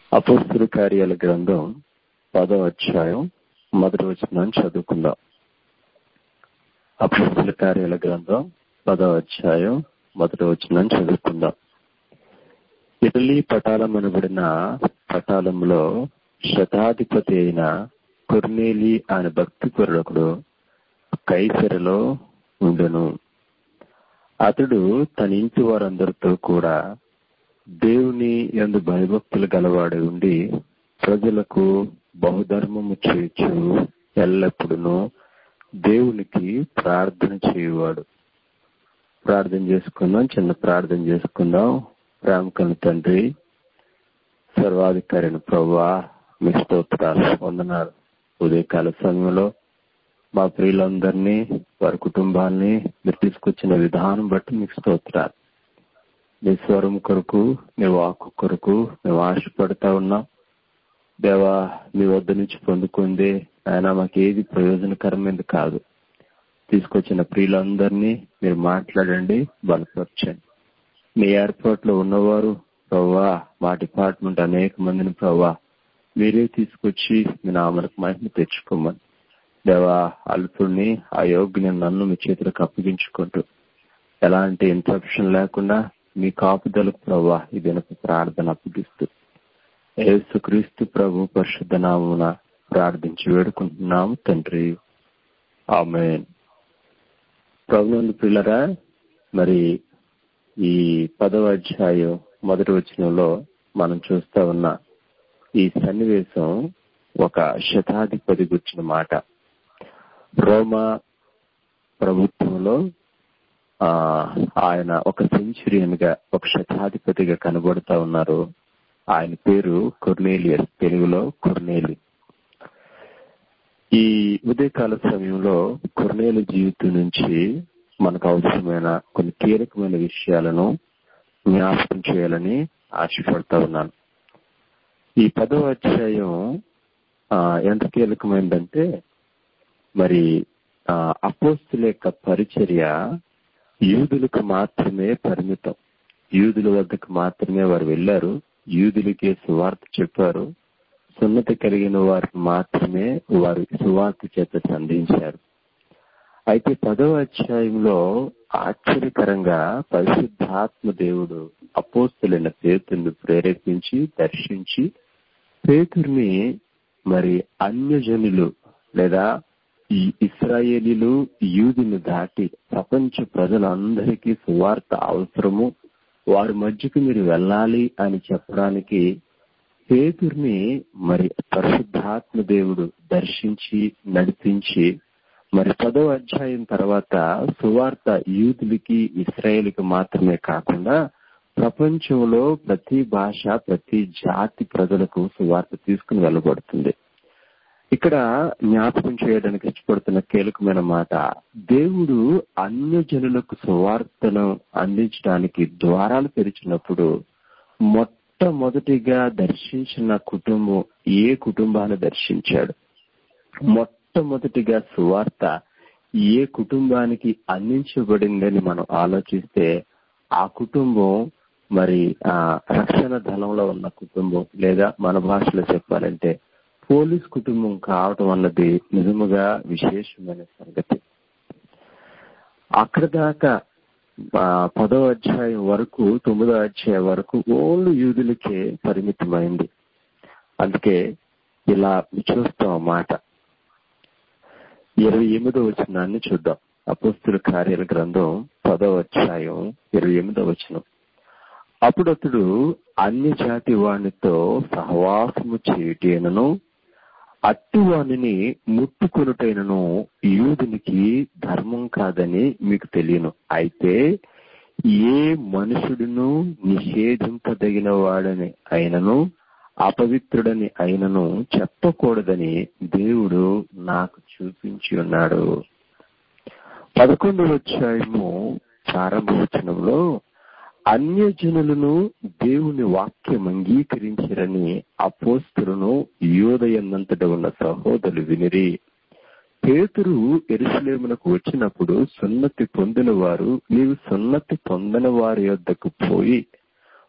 అపోస్తుల కార్యాల గ్రంథం పదో అధ్యాయం మొదటి వచనం చదువుకుందాం అపోస్తుల కార్యాల గ్రంథం పదో అధ్యాయం మొదటి వచనం చదువుకుందాం ఇటలీ పటాలం అనబడిన పటాలంలో శతాధిపతి అయిన కొర్నేలి అనే భక్తి కొరడకుడు కైసరలో ఉండును అతడు తన ఇంటి వారందరితో కూడా దేవుని ఎందు భయభక్తులు గలవాడి ఉండి ప్రజలకు బహుధర్మము చేయొచ్చు ఎల్లప్పుడూ దేవునికి ప్రార్థన చేయువాడు ప్రార్థన చేసుకుందాం చిన్న ప్రార్థన చేసుకుందాం ప్రేమకల తండ్రి సర్వాధికారిని ప్రవ్వా మీ స్తోత్రాలు వందనాలు ఉదయకాల సమయంలో మా ప్రియులందరినీ వారి కుటుంబాన్ని మీరు తీసుకొచ్చిన విధానం బట్టి మీకు స్తోత్రాలు నీ స్వరం కొరకు నీ వాకు కొరకు మేము ఆశపడతా ఉన్నాం దేవా మీ వద్ద నుంచి పొందుకుందే ఆయన మాకు ఏది ప్రయోజనకరమైనది కాదు తీసుకొచ్చిన ప్రియులందరినీ మీరు మాట్లాడండి బలపరచండి మీ ఏర్పాట్లో ఉన్నవారు ప్రవ్వా మా డిపార్ట్మెంట్ అనేక మందిని ప్రవ్వా మీరే తీసుకొచ్చి మీ నామలకు మహిమ తెచ్చుకోమని దేవా అల్పుడిని ఆ యోగ్యుని నన్ను మీ చేతులకు అప్పగించుకుంటూ ఎలాంటి ఇంటరప్షన్ లేకుండా మీ కాపుదలకు ప్రవ్వా ఈ దినపు ప్రార్థన అప్పగిస్తూ యేసుక్రీస్తు ప్రభు పరిశుద్ధ నామున ప్రార్థించి వేడుకుంటున్నాము తండ్రి ఆమె ప్రభునందు పిల్లరా మరి ఈ పదవ అధ్యాయం మొదటి వచనంలో మనం చూస్తా ఉన్న ఈ సన్నివేశం ఒక శతాధిపతి గుర్చిన మాట రోమా ప్రభుత్వంలో ఆ ఆయన ఒక సెంచురియన్ గా ఒక శతాధిపతిగా కనబడుతా ఉన్నారు ఆయన పేరు కొర్నేలియస్ తెలుగులో కొర్నేలి ఈ ఉదయకాల సమయంలో కొర్నేలు జీవితం నుంచి మనకు అవసరమైన కొన్ని కీలకమైన విషయాలను జ్ఞాపకం చేయాలని ఆశపడతా ఉన్నాను ఈ పదవ అధ్యాయం ఎంత కీలకమైందంటే మరి అపోస్తుల యొక్క పరిచర్య యూదులకు మాత్రమే పరిమితం యూదుల వద్దకు మాత్రమే వారు వెళ్లారు యూదులకే సువార్త చెప్పారు సున్నతి కలిగిన వారికి మాత్రమే వారు సువార్త చేత సంధించారు అయితే పదవ అధ్యాయంలో ఆశ్చర్యకరంగా పరిశుద్ధాత్మ దేవుడు అపోస్తులైన పేతుర్ని ప్రేరేపించి దర్శించి పేతుర్ని మరి అన్యజనులు లేదా ఈ ఇస్రాయేలీలు యూదుని దాటి ప్రపంచ ప్రజలందరికీ సువార్త అవసరము వారి మధ్యకు మీరు వెళ్ళాలి అని చెప్పడానికి పేతుర్ని మరి పరిశుద్ధాత్మ దేవుడు దర్శించి నడిపించి మరి పదవ అధ్యాయం తర్వాత సువార్త యూదులకి ఇస్రాయేల్కి మాత్రమే కాకుండా ప్రపంచంలో ప్రతి భాష ప్రతి జాతి ప్రజలకు సువార్త తీసుకుని వెళ్ళబడుతుంది ఇక్కడ జ్ఞాపకం చేయడానికి ఇష్టపడుతున్న కీలకమైన మాట దేవుడు అన్య జనులకు సువార్తను అందించడానికి ద్వారాలు తెరిచినప్పుడు మొట్టమొదటిగా దర్శించిన కుటుంబం ఏ కుటుంబాన్ని దర్శించాడు మొట్టమొదటిగా సువార్త ఏ కుటుంబానికి అందించబడిందని మనం ఆలోచిస్తే ఆ కుటుంబం మరి ఆ రక్షణ దళంలో ఉన్న కుటుంబం లేదా మన భాషలో చెప్పాలంటే పోలీస్ కుటుంబం కావటం అన్నది నిజముగా విశేషమైన సంగతి అక్కడ దాకా పదో అధ్యాయం వరకు తొమ్మిదో అధ్యాయం వరకు ఓన్లీ యూదులకే పరిమితమైంది అందుకే ఇలా చూస్తాం మాట ఇరవై ఎనిమిదో వచనాన్ని చూద్దాం అపుస్తుల కార్యాల గ్రంథం పదో అధ్యాయం ఇరవై ఎనిమిదో వచనం అప్పుడు అతడు అన్య జాతి వాణితో సహవాసము చేయటేనను అట్టివాణిని ముట్టుకొనుటైనను యూదునికి ధర్మం కాదని మీకు తెలియను అయితే ఏ మనుషుడును నిషేధింపదగిన వాడని అయినను అపవిత్రుడని అయినను చెప్పకూడదని దేవుడు నాకు చూపించి ఉన్నాడు పదకొండవ అధ్యాయము ప్రారంభవచనంలో అన్యజనులను దేవుని వాక్యం అంగీకరించరని అపోస్తులను యోదయన్నంతట ఉన్న సహోదరులు వినిరి పేతురు ఎరుసలేమునకు వచ్చినప్పుడు సున్నతి పొందిన వారు నీవు సున్నతి పొందని వారి యొద్దకు పోయి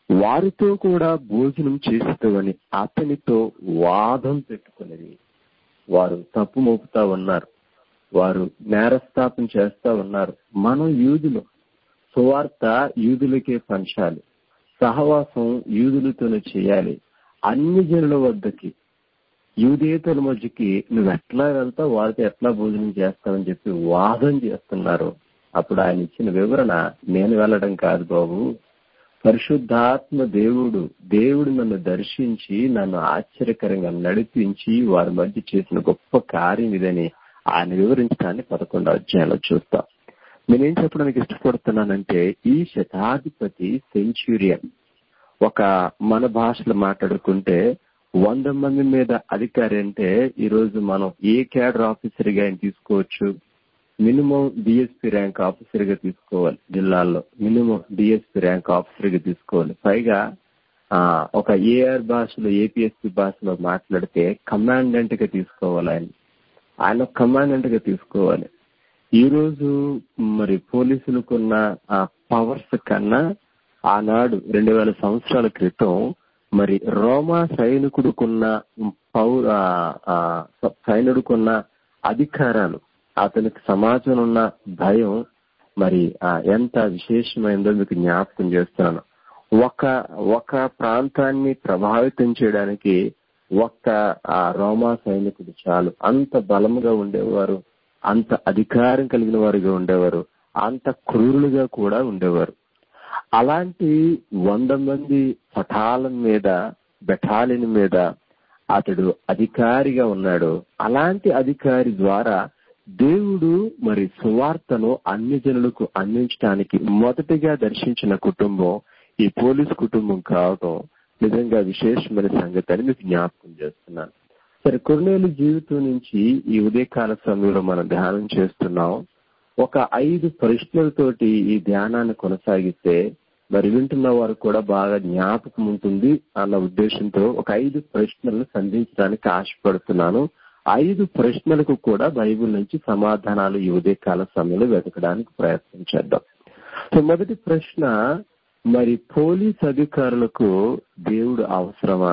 వారితో కూడా భోజనం చేస్తామని అతనితో వాదం పెట్టుకున్నది వారు తప్పు మోపుతా ఉన్నారు వారు నేరస్థాపన చేస్తా ఉన్నారు మనం యూదులు సువార్త యూదులకే పంచాలి సహవాసం యూదులతోనే చేయాలి అన్ని జనుల వద్దకి యూదేతల మధ్యకి నువ్వు ఎట్లా వెళ్తావు వారితో ఎట్లా భోజనం చేస్తావని చెప్పి వాదం చేస్తున్నారు అప్పుడు ఆయన ఇచ్చిన వివరణ నేను వెళ్ళడం కాదు బాబు పరిశుద్ధాత్మ దేవుడు దేవుడు నన్ను దర్శించి నన్ను ఆశ్చర్యకరంగా నడిపించి వారి మధ్య చేసిన గొప్ప కార్యం ఇదని ఆయన వివరించడాన్ని పదకొండో అధ్యాయంలో చూస్తాం నేనేం చెప్పడానికి ఇష్టపడుతున్నానంటే ఈ శతాధిపతి సెంచురియన్ ఒక మన భాషలో మాట్లాడుకుంటే వంద మంది మీద అధికారి అంటే ఈ రోజు మనం ఏ క్యాడర్ ఆఫీసర్ గా ఆయన తీసుకోవచ్చు మినిమం డిఎస్పీ ర్యాంక్ ఆఫీసర్ గా తీసుకోవాలి జిల్లాల్లో మినిమం డిఎస్పీ ర్యాంక్ ఆఫీసర్ గా తీసుకోవాలి పైగా ఆ ఒక ఏఆర్ భాషలో ఏపీఎస్పీ భాషలో మాట్లాడితే కమాండెంట్ గా తీసుకోవాలి ఆయన ఆయన కమాండెంట్ గా తీసుకోవాలి ఈ రోజు మరి పోలీసులకున్న ఆ పవర్స్ కన్నా ఆనాడు రెండు వేల సంవత్సరాల క్రితం మరి రోమా సైనికుడుకున్న పౌర సైనికుడుకున్న అధికారాలు అతనికి సమాజంలో ఉన్న భయం మరి ఎంత విశేషమైందో మీకు జ్ఞాపకం చేస్తున్నాను ఒక ఒక ప్రాంతాన్ని ప్రభావితం చేయడానికి ఒక్క ఆ రోమా సైనికుడు చాలు అంత బలముగా ఉండేవారు అంత అధికారం కలిగిన వారుగా ఉండేవారు అంత క్రూరులుగా కూడా ఉండేవారు అలాంటి వంద మంది పటాలం మీద బెటాలియన్ మీద అతడు అధికారిగా ఉన్నాడు అలాంటి అధికారి ద్వారా దేవుడు మరి సువార్తను అన్ని జనులకు అందించడానికి మొదటిగా దర్శించిన కుటుంబం ఈ పోలీస్ కుటుంబం కావడం నిజంగా విశేషమైన సంగతి అని మీకు జ్ఞాపకం చేస్తున్నాను సరే కొన్నేళ్ళు జీవితం నుంచి ఈ ఉదయకాల సమయంలో మనం ధ్యానం చేస్తున్నాం ఒక ఐదు ప్రశ్నలతోటి ఈ ధ్యానాన్ని కొనసాగిస్తే మరి వింటున్న వారు కూడా బాగా జ్ఞాపకం ఉంటుంది అన్న ఉద్దేశంతో ఒక ఐదు ప్రశ్నలను సంధించడానికి ఆశపడుతున్నాను ఐదు ప్రశ్నలకు కూడా బైబిల్ నుంచి సమాధానాలు ఈ ఉదయకాల సమయంలో వెతకడానికి ప్రయత్నం చేద్దాం సో మొదటి ప్రశ్న మరి పోలీస్ అధికారులకు దేవుడు అవసరమా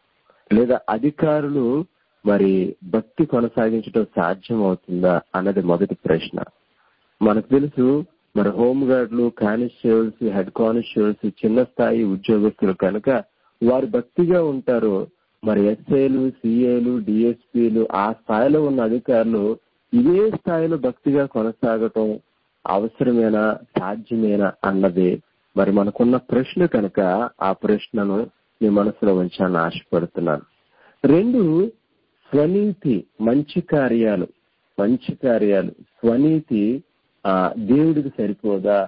లేదా అధికారులు మరి భక్తి కొనసాగించడం సాధ్యం అవుతుందా అన్నది మొదటి ప్రశ్న మనకు తెలుసు మరి హోమ్ గార్డులు కానిస్టేబుల్స్ హెడ్ కానిస్టేబుల్స్ చిన్న స్థాయి ఉద్యోగస్తులు కనుక వారు భక్తిగా ఉంటారు మరి ఎస్ఐలు సిఏలు డిఎస్పీలు ఆ స్థాయిలో ఉన్న అధికారులు ఇదే స్థాయిలో భక్తిగా కొనసాగటం అవసరమేనా సాధ్యమేనా అన్నది మరి మనకున్న ప్రశ్న కనుక ఆ ప్రశ్నను మీ మనసులో ఉంచాలని ఆశపడుతున్నాను రెండు స్వనీతి మంచి కార్యాలు మంచి కార్యాలు స్వనీతి ఆ దేవుడికి సరిపోదా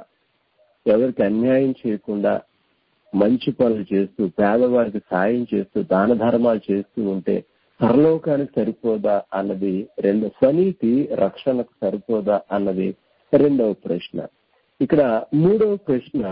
ఎవరికి అన్యాయం చేయకుండా మంచి పనులు చేస్తూ పేదవారికి సాయం చేస్తూ దాన ధర్మాలు చేస్తూ ఉంటే పరలోకానికి సరిపోదా అన్నది రెండు స్వనీతి రక్షణకు సరిపోదా అన్నది రెండవ ప్రశ్న ఇక్కడ మూడవ ప్రశ్న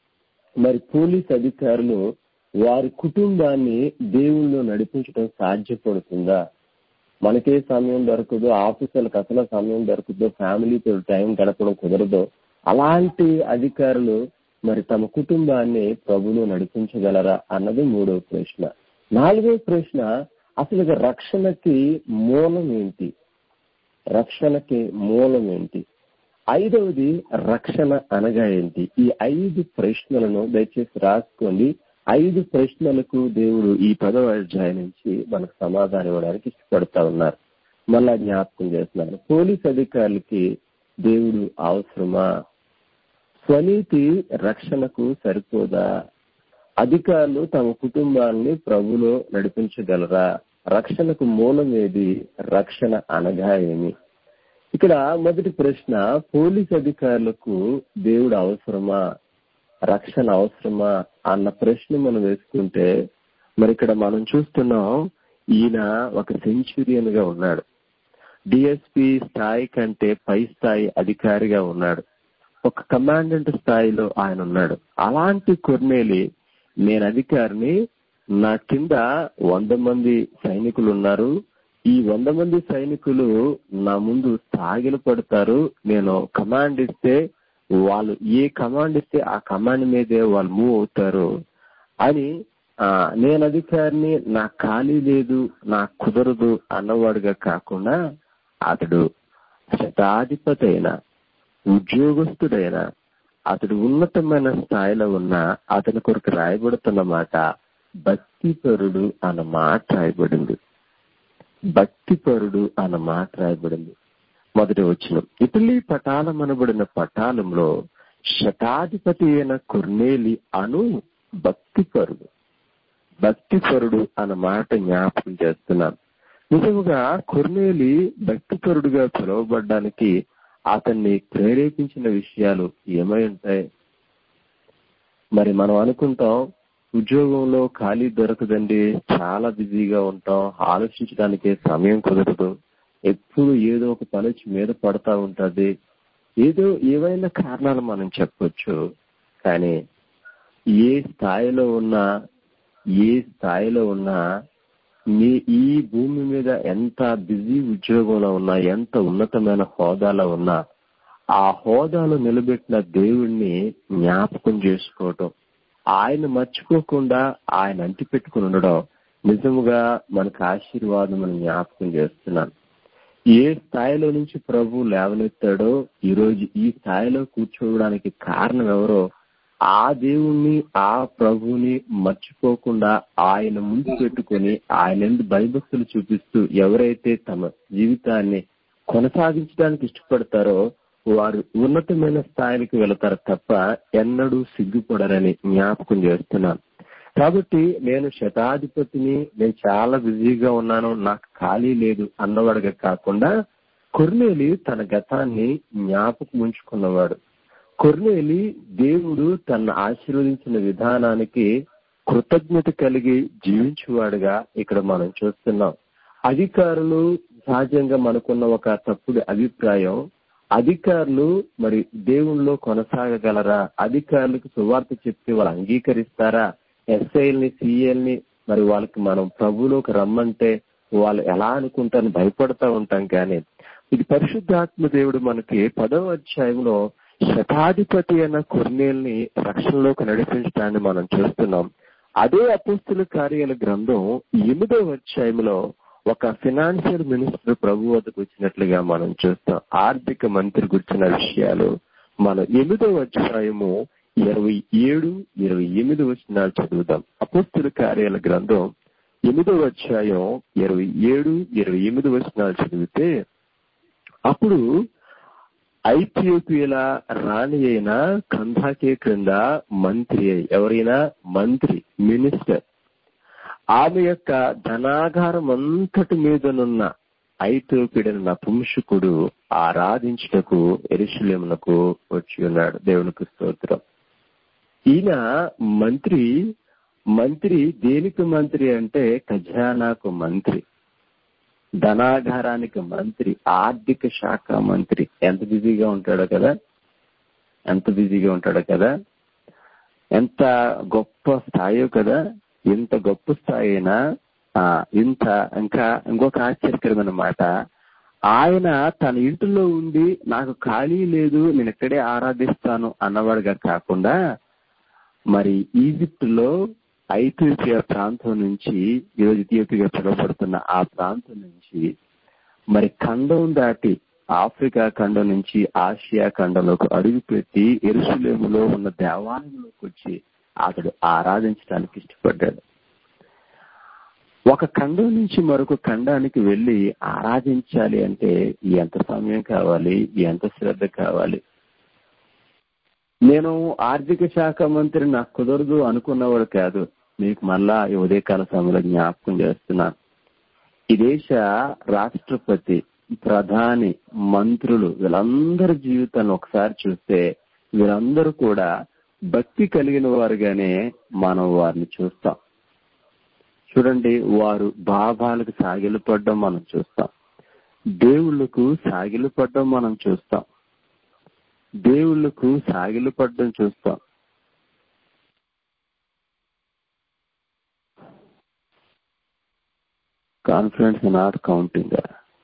మరి పోలీస్ అధికారులు వారి కుటుంబాన్ని దేవుళ్ళు నడిపించడం సాధ్యపడుతుందా మనకే సమయం దొరకదు ఆఫీసులకు అసలు సమయం దొరకదు ఫ్యామిలీతో టైం గడపడం కుదరదు అలాంటి అధికారులు మరి తమ కుటుంబాన్ని ప్రభులు నడిపించగలరా అన్నది మూడవ ప్రశ్న నాలుగవ ప్రశ్న అసలు రక్షణకి మూలం ఏంటి రక్షణకి మూలం ఏంటి ఐదవది రక్షణ అనగా ఏంటి ఈ ఐదు ప్రశ్నలను దయచేసి రాసుకోండి ఐదు ప్రశ్నలకు దేవుడు ఈ పదవ అధ్యాయం నుంచి మనకు సమాధానం ఇవ్వడానికి ఇష్టపడతా ఉన్నారు మళ్ళా జ్ఞాపకం చేస్తున్నారు పోలీస్ అధికారులకి దేవుడు అవసరమా స్వనీతి రక్షణకు సరిపోదా అధికారులు తమ కుటుంబాన్ని ప్రభులో నడిపించగలరా రక్షణకు మూలం ఏది రక్షణ అనగా ఏమి ఇక్కడ మొదటి ప్రశ్న పోలీస్ అధికారులకు దేవుడు అవసరమా రక్షణ అవసరమా అన్న ప్రశ్న మనం వేసుకుంటే మరి ఇక్కడ మనం చూస్తున్నాం ఈయన ఒక సెంచురియన్ గా ఉన్నాడు డిఎస్పి స్థాయి కంటే పై స్థాయి అధికారిగా ఉన్నాడు ఒక కమాండెంట్ స్థాయిలో ఆయన ఉన్నాడు అలాంటి కొర్నేలి నేను అధికారిని నా కింద వంద మంది సైనికులు ఉన్నారు ఈ వంద మంది సైనికులు నా ముందు సాగిలు పడతారు నేను కమాండ్ ఇస్తే వాళ్ళు ఏ కమాండ్ ఇస్తే ఆ కమాండ్ మీదే వాళ్ళు మూవ్ అవుతారు అని ఆ నేను అధికారిని నాకు ఖాళీ లేదు నాకు కుదరదు అన్నవాడుగా కాకుండా అతడు శతాధిపతి అయిన ఉద్యోగస్తుడైన అతడు ఉన్నతమైన స్థాయిలో ఉన్న అతని కొరకు రాయబడుతున్న మాట భక్తిపరుడు అన్న మాట రాయబడింది భక్తిపరుడు అన్న మాట రాయబడింది మొదటి వచ్చిన ఇటలీ పటాలం అనబడిన పటాలంలో శతాధిపతి అయిన కొర్నేలి అను భక్తిపరుడు భక్తిపరుడు అన్న మాట జ్ఞాపకం చేస్తున్నాను నిజముగా కొర్నేలి భక్తిపరుడుగా పిలువబడ్డానికి అతన్ని ప్రేరేపించిన విషయాలు ఏమై ఉంటాయి మరి మనం అనుకుంటాం ఉద్యోగంలో ఖాళీ దొరకదండి చాలా బిజీగా ఉంటాం ఆలోచించడానికి సమయం కుదరదు ఎప్పుడు ఏదో ఒక పని వచ్చి మీద పడతా ఉంటది ఏదో ఏవైనా కారణాలు మనం చెప్పొచ్చు కానీ ఏ స్థాయిలో ఉన్నా ఏ స్థాయిలో ఉన్నా మీ ఈ భూమి మీద ఎంత బిజీ ఉద్యోగంలో ఉన్నా ఎంత ఉన్నతమైన హోదాలో ఉన్నా ఆ హోదాలో నిలబెట్టిన దేవుణ్ణి జ్ఞాపకం చేసుకోవటం ఆయన మర్చిపోకుండా ఆయన అంటి పెట్టుకుని ఉండడం నిజముగా మనకు ఆశీర్వాదం అని జ్ఞాపకం చేస్తున్నాను ఏ స్థాయిలో నుంచి ప్రభు లేవనెత్తాడో ఈ రోజు ఈ స్థాయిలో కూర్చోవడానికి కారణం ఎవరో ఆ దేవుణ్ణి ఆ ప్రభుని మర్చిపోకుండా ఆయన ముందు పెట్టుకుని ఆయన ఎందు భయభక్తులు చూపిస్తూ ఎవరైతే తమ జీవితాన్ని కొనసాగించడానికి ఇష్టపడతారో వారు ఉన్నతమైన స్థాయికి వెళతారు తప్ప ఎన్నడూ సిగ్గుపడరని జ్ఞాపకం చేస్తున్నాను కాబట్టి నేను శతాధిపతిని నేను చాలా బిజీగా ఉన్నాను నాకు ఖాళీ లేదు అన్నవాడుగా కాకుండా కొర్నేలి తన గతాన్ని జ్ఞాపకం ఉంచుకున్నవాడు కొర్నేలి దేవుడు తన ఆశీర్వదించిన విధానానికి కృతజ్ఞత కలిగి జీవించేవాడుగా ఇక్కడ మనం చూస్తున్నాం అధికారులు సహజంగా మనకున్న ఒక తప్పుడు అభిప్రాయం అధికారులు మరి దేవుళ్ళలో కొనసాగగలరా అధికారులకు సువార్త చెప్తే వాళ్ళు అంగీకరిస్తారా ఎస్ఐల్ని సిఎల్ని మరి వాళ్ళకి మనం ప్రభులోకి రమ్మంటే వాళ్ళు ఎలా అనుకుంటారని భయపడతా ఉంటాం కానీ ఇది పరిశుద్ధాత్మ దేవుడు మనకి పదవ అధ్యాయంలో శతాధిపతి అయిన కొన్నేల్ని రక్షణలోకి నడిపించడాన్ని మనం చూస్తున్నాం అదే అపుస్తుల కార్యాల గ్రంథం ఎనిమిదవ అధ్యాయంలో ఒక ఫినాన్షియల్ మినిస్టర్ ప్రభు వద్దకు వచ్చినట్లుగా మనం చూస్తాం ఆర్థిక మంత్రి గురించిన విషయాలు మనం ఎనిమిదవ అధ్యాయము ఇరవై ఏడు ఇరవై ఎనిమిది వచనాలు చదువుదాం అపుస్తుల కార్యాల గ్రంథం ఎనిమిదవ అధ్యాయం ఇరవై ఏడు ఇరవై ఎనిమిది వచనాలు చదివితే అప్పుడు ఐథియోపియల రాణి అయిన కంధాకే క్రింద మంత్రి ఎవరైనా మంత్రి మినిస్టర్ ఆమె యొక్క ధనాగారం అంతటి మీదనున్న ఐథియోపియడని నపుంసకుడు ఆరాధించుటకు ఎరుశలేమునకు వచ్చి ఉన్నాడు దేవునికి స్తోత్రం ఈయన మంత్రి మంత్రి దేనికి మంత్రి అంటే ఖజానాకు మంత్రి ధనాగారానికి మంత్రి ఆర్థిక శాఖ మంత్రి ఎంత బిజీగా ఉంటాడో కదా ఎంత బిజీగా ఉంటాడో కదా ఎంత గొప్ప స్థాయో కదా ఇంత గొప్ప స్థాయి అయినా ఇంత ఇంకా ఇంకొక ఆశ్చర్యకరమైన మాట ఆయన తన ఇంటిలో ఉండి నాకు ఖాళీ లేదు నేను ఇక్కడే ఆరాధిస్తాను అన్నవాడుగా కాకుండా మరి ఈజిప్ట్ లో ఐథియోపియా ప్రాంతం నుంచి ఈరోజు ఇథియోపియా పిలువబడుతున్న ఆ ప్రాంతం నుంచి మరి ఖండం దాటి ఆఫ్రికా ఖండం నుంచి ఆసియా ఖండంలోకి అడుగుపెట్టి ఎరుసలేములో ఉన్న దేవాలయంలోకి వచ్చి అతడు ఆరాధించడానికి ఇష్టపడ్డాడు ఒక ఖండం నుంచి మరొక ఖండానికి వెళ్లి ఆరాధించాలి అంటే ఎంత సమయం కావాలి ఎంత శ్రద్ధ కావాలి నేను ఆర్థిక శాఖ మంత్రి నాకు కుదరదు అనుకున్నవాడు కాదు మీకు మళ్ళా ఈ ఉదయకాల సమయంలో జ్ఞాపకం చేస్తున్నాను ఈ దేశ రాష్ట్రపతి ప్రధాని మంత్రులు వీళ్ళందరి జీవితాన్ని ఒకసారి చూస్తే వీళ్ళందరూ కూడా భక్తి కలిగిన వారుగానే మనం వారిని చూస్తాం చూడండి వారు భావాలకు సాగిలపడడం మనం చూస్తాం దేవుళ్లకు సాగిలపడడం మనం చూస్తాం దేవుళ్లకు సాగిలపడడం చూస్తాం కాన్ఫిడెన్స్ నాట్ కౌంటింగ్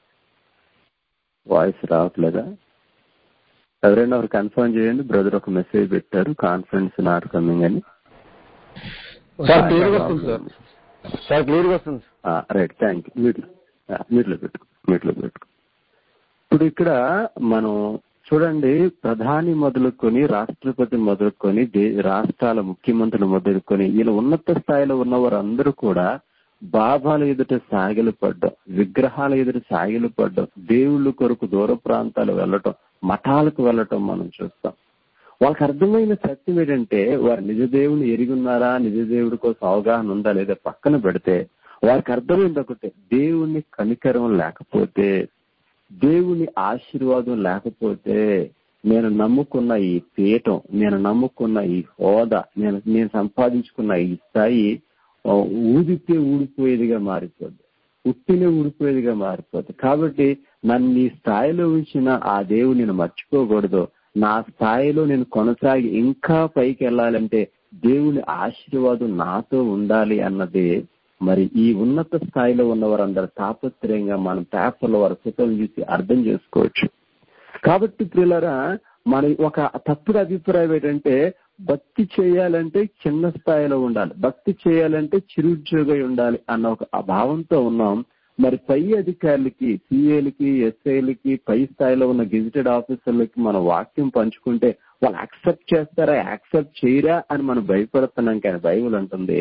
వాయిస్ రావట్లేదా ఎవరైనా ఒకరు కన్ఫర్మ్ చేయండి బ్రదర్ ఒక మెసేజ్ పెట్టారు కాన్ఫిడెన్స్ నాట్ కమింగ్ అని సార్ క్లియర్ గా వస్తుంది సార్ సార్ క్లియర్ గా వస్తుంది రైట్ థ్యాంక్ యూ మీట్లో మీట్లో పెట్టుకో మీట్లో పెట్టుకో ఇప్పుడు ఇక్కడ మనం చూడండి ప్రధాని మొదలుకొని రాష్ట్రపతి మొదలుకొని దే- రాష్ట్రాల ముఖ్యమంత్రులు మొదలుకొని వీళ్ళ ఉన్నత స్థాయిలో ఉన్న వారందరూ కూడా బాబాల ఎదుట సాగిలు పడ్డం విగ్రహాల ఎదుట సాగిలు పడ్డం దేవుళ్ళ కొరకు దూర ప్రాంతాలు వెళ్ళటం మఠాలకు వెళ్ళటం మనం చూస్తాం వాళ్ళకి అర్థమైన సత్యం ఏంటంటే వారు నిజ దేవుని ఎరిగి ఉన్నారా నిజ దేవుడి కోసం అవగాహన ఉందా లేదా పక్కన పెడితే వారికి అర్థమైంది ఒకటే దేవుని కనికరం లేకపోతే దేవుని ఆశీర్వాదం లేకపోతే నేను నమ్ముకున్న ఈ పీఠం నేను నమ్ముకున్న ఈ హోదా నేను నేను సంపాదించుకున్న ఈ స్థాయి ఆ, ఊదితే ఊడిపోయేదిగా మారిపోద్ది ఉట్టినే ఊడిపోయేదిగా మారిపోద్ది కాబట్టి నన్ను ఈ స్థాయిలో ఉంచిన ఆ దేవుని నేను మర్చిపోకూడదు నా స్థాయిలో నేను కొనసాగి ఇంకా పైకి వెళ్ళాలంటే దేవుని ఆశీర్వాదం నాతో ఉండాలి అన్నది మరి ఈ ఉన్నత స్థాయిలో ఉన్న వారందరూ తాపత్రయంగా మనం పేపర్లో వారి ఫోటోలు చూసి అర్థం చేసుకోవచ్చు కాబట్టి ప్రియులరా మన ఒక తప్పుడు అభిప్రాయం ఏంటంటే భక్తి చేయాలంటే చిన్న స్థాయిలో ఉండాలి భక్తి చేయాలంటే చిరుద్యోగై ఉండాలి అన్న ఒక ఆ భావంతో ఉన్నాం మరి పై అధికారులకి సిఏలకి ఎస్ఐలకి పై స్థాయిలో ఉన్న గెజిటెడ్ ఆఫీసర్లకి మన వాక్యం పంచుకుంటే వాళ్ళు యాక్సెప్ట్ చేస్తారా యాక్సెప్ట్ చేయరా అని మనం భయపడుతున్నాం కానీ బైబుల్ అంటుంది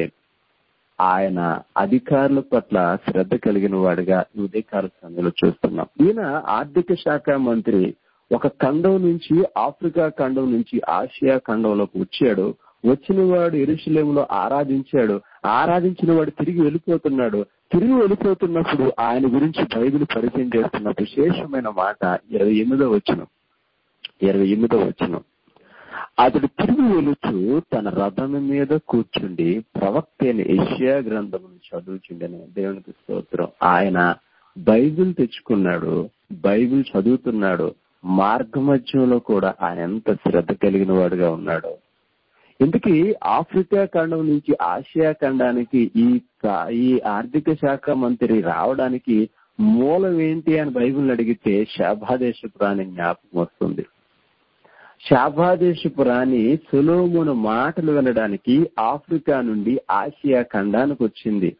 ఆయన అధికారుల పట్ల శ్రద్ధ కలిగిన వాడిగా ఈ ఉదయకాల సమయంలో చూస్తున్నాం ఈయన ఆర్థిక శాఖ మంత్రి ఒక ఖండం నుంచి ఆఫ్రికా ఖండం నుంచి ఆసియా ఖండంలోకి వచ్చాడు వచ్చిన వాడు ఎరుశలేములో ఆరాధించాడు ఆరాధించిన వాడు తిరిగి వెళ్ళిపోతున్నాడు తిరిగి వెళ్ళిపోతున్నప్పుడు ఆయన గురించి బైబిల్ పరిచయం చేస్తున్న విశేషమైన మాట ఇరవై ఎనిమిదో వచ్చిన ఇరవై ఎనిమిదో వచ్చిన అతడు తిరిగి వెళుచు తన రథం మీద కూర్చుండి ప్రవక్త అయిన ఏషియా గ్రంథమును చదువుచుండెను దేవునికి స్తోత్రం ఆయన బైబిల్ తెచ్చుకున్నాడు బైబిల్ చదువుతున్నాడు మార్గమధ్యంలో కూడా ఆయన ఎంత శ్రద్ధ కలిగిన వాడుగా ఉన్నాడు ఇందుకీ ఆఫ్రికా ఖండం నుంచి ఆసియా ఖండానికి ఈ కా- ఈ ఆర్థిక శాఖ మంత్రి రావడానికి మూలం ఏంటి అని బైబిల్ అడిగితే శాభాదేశపు రాణి జ్ఞాపకం వస్తుంది శాభాదేశపు రాణి సులోమును మాటలు వినడానికి ఆఫ్రికా నుండి ఆసియా ఖండానికి వచ్చింది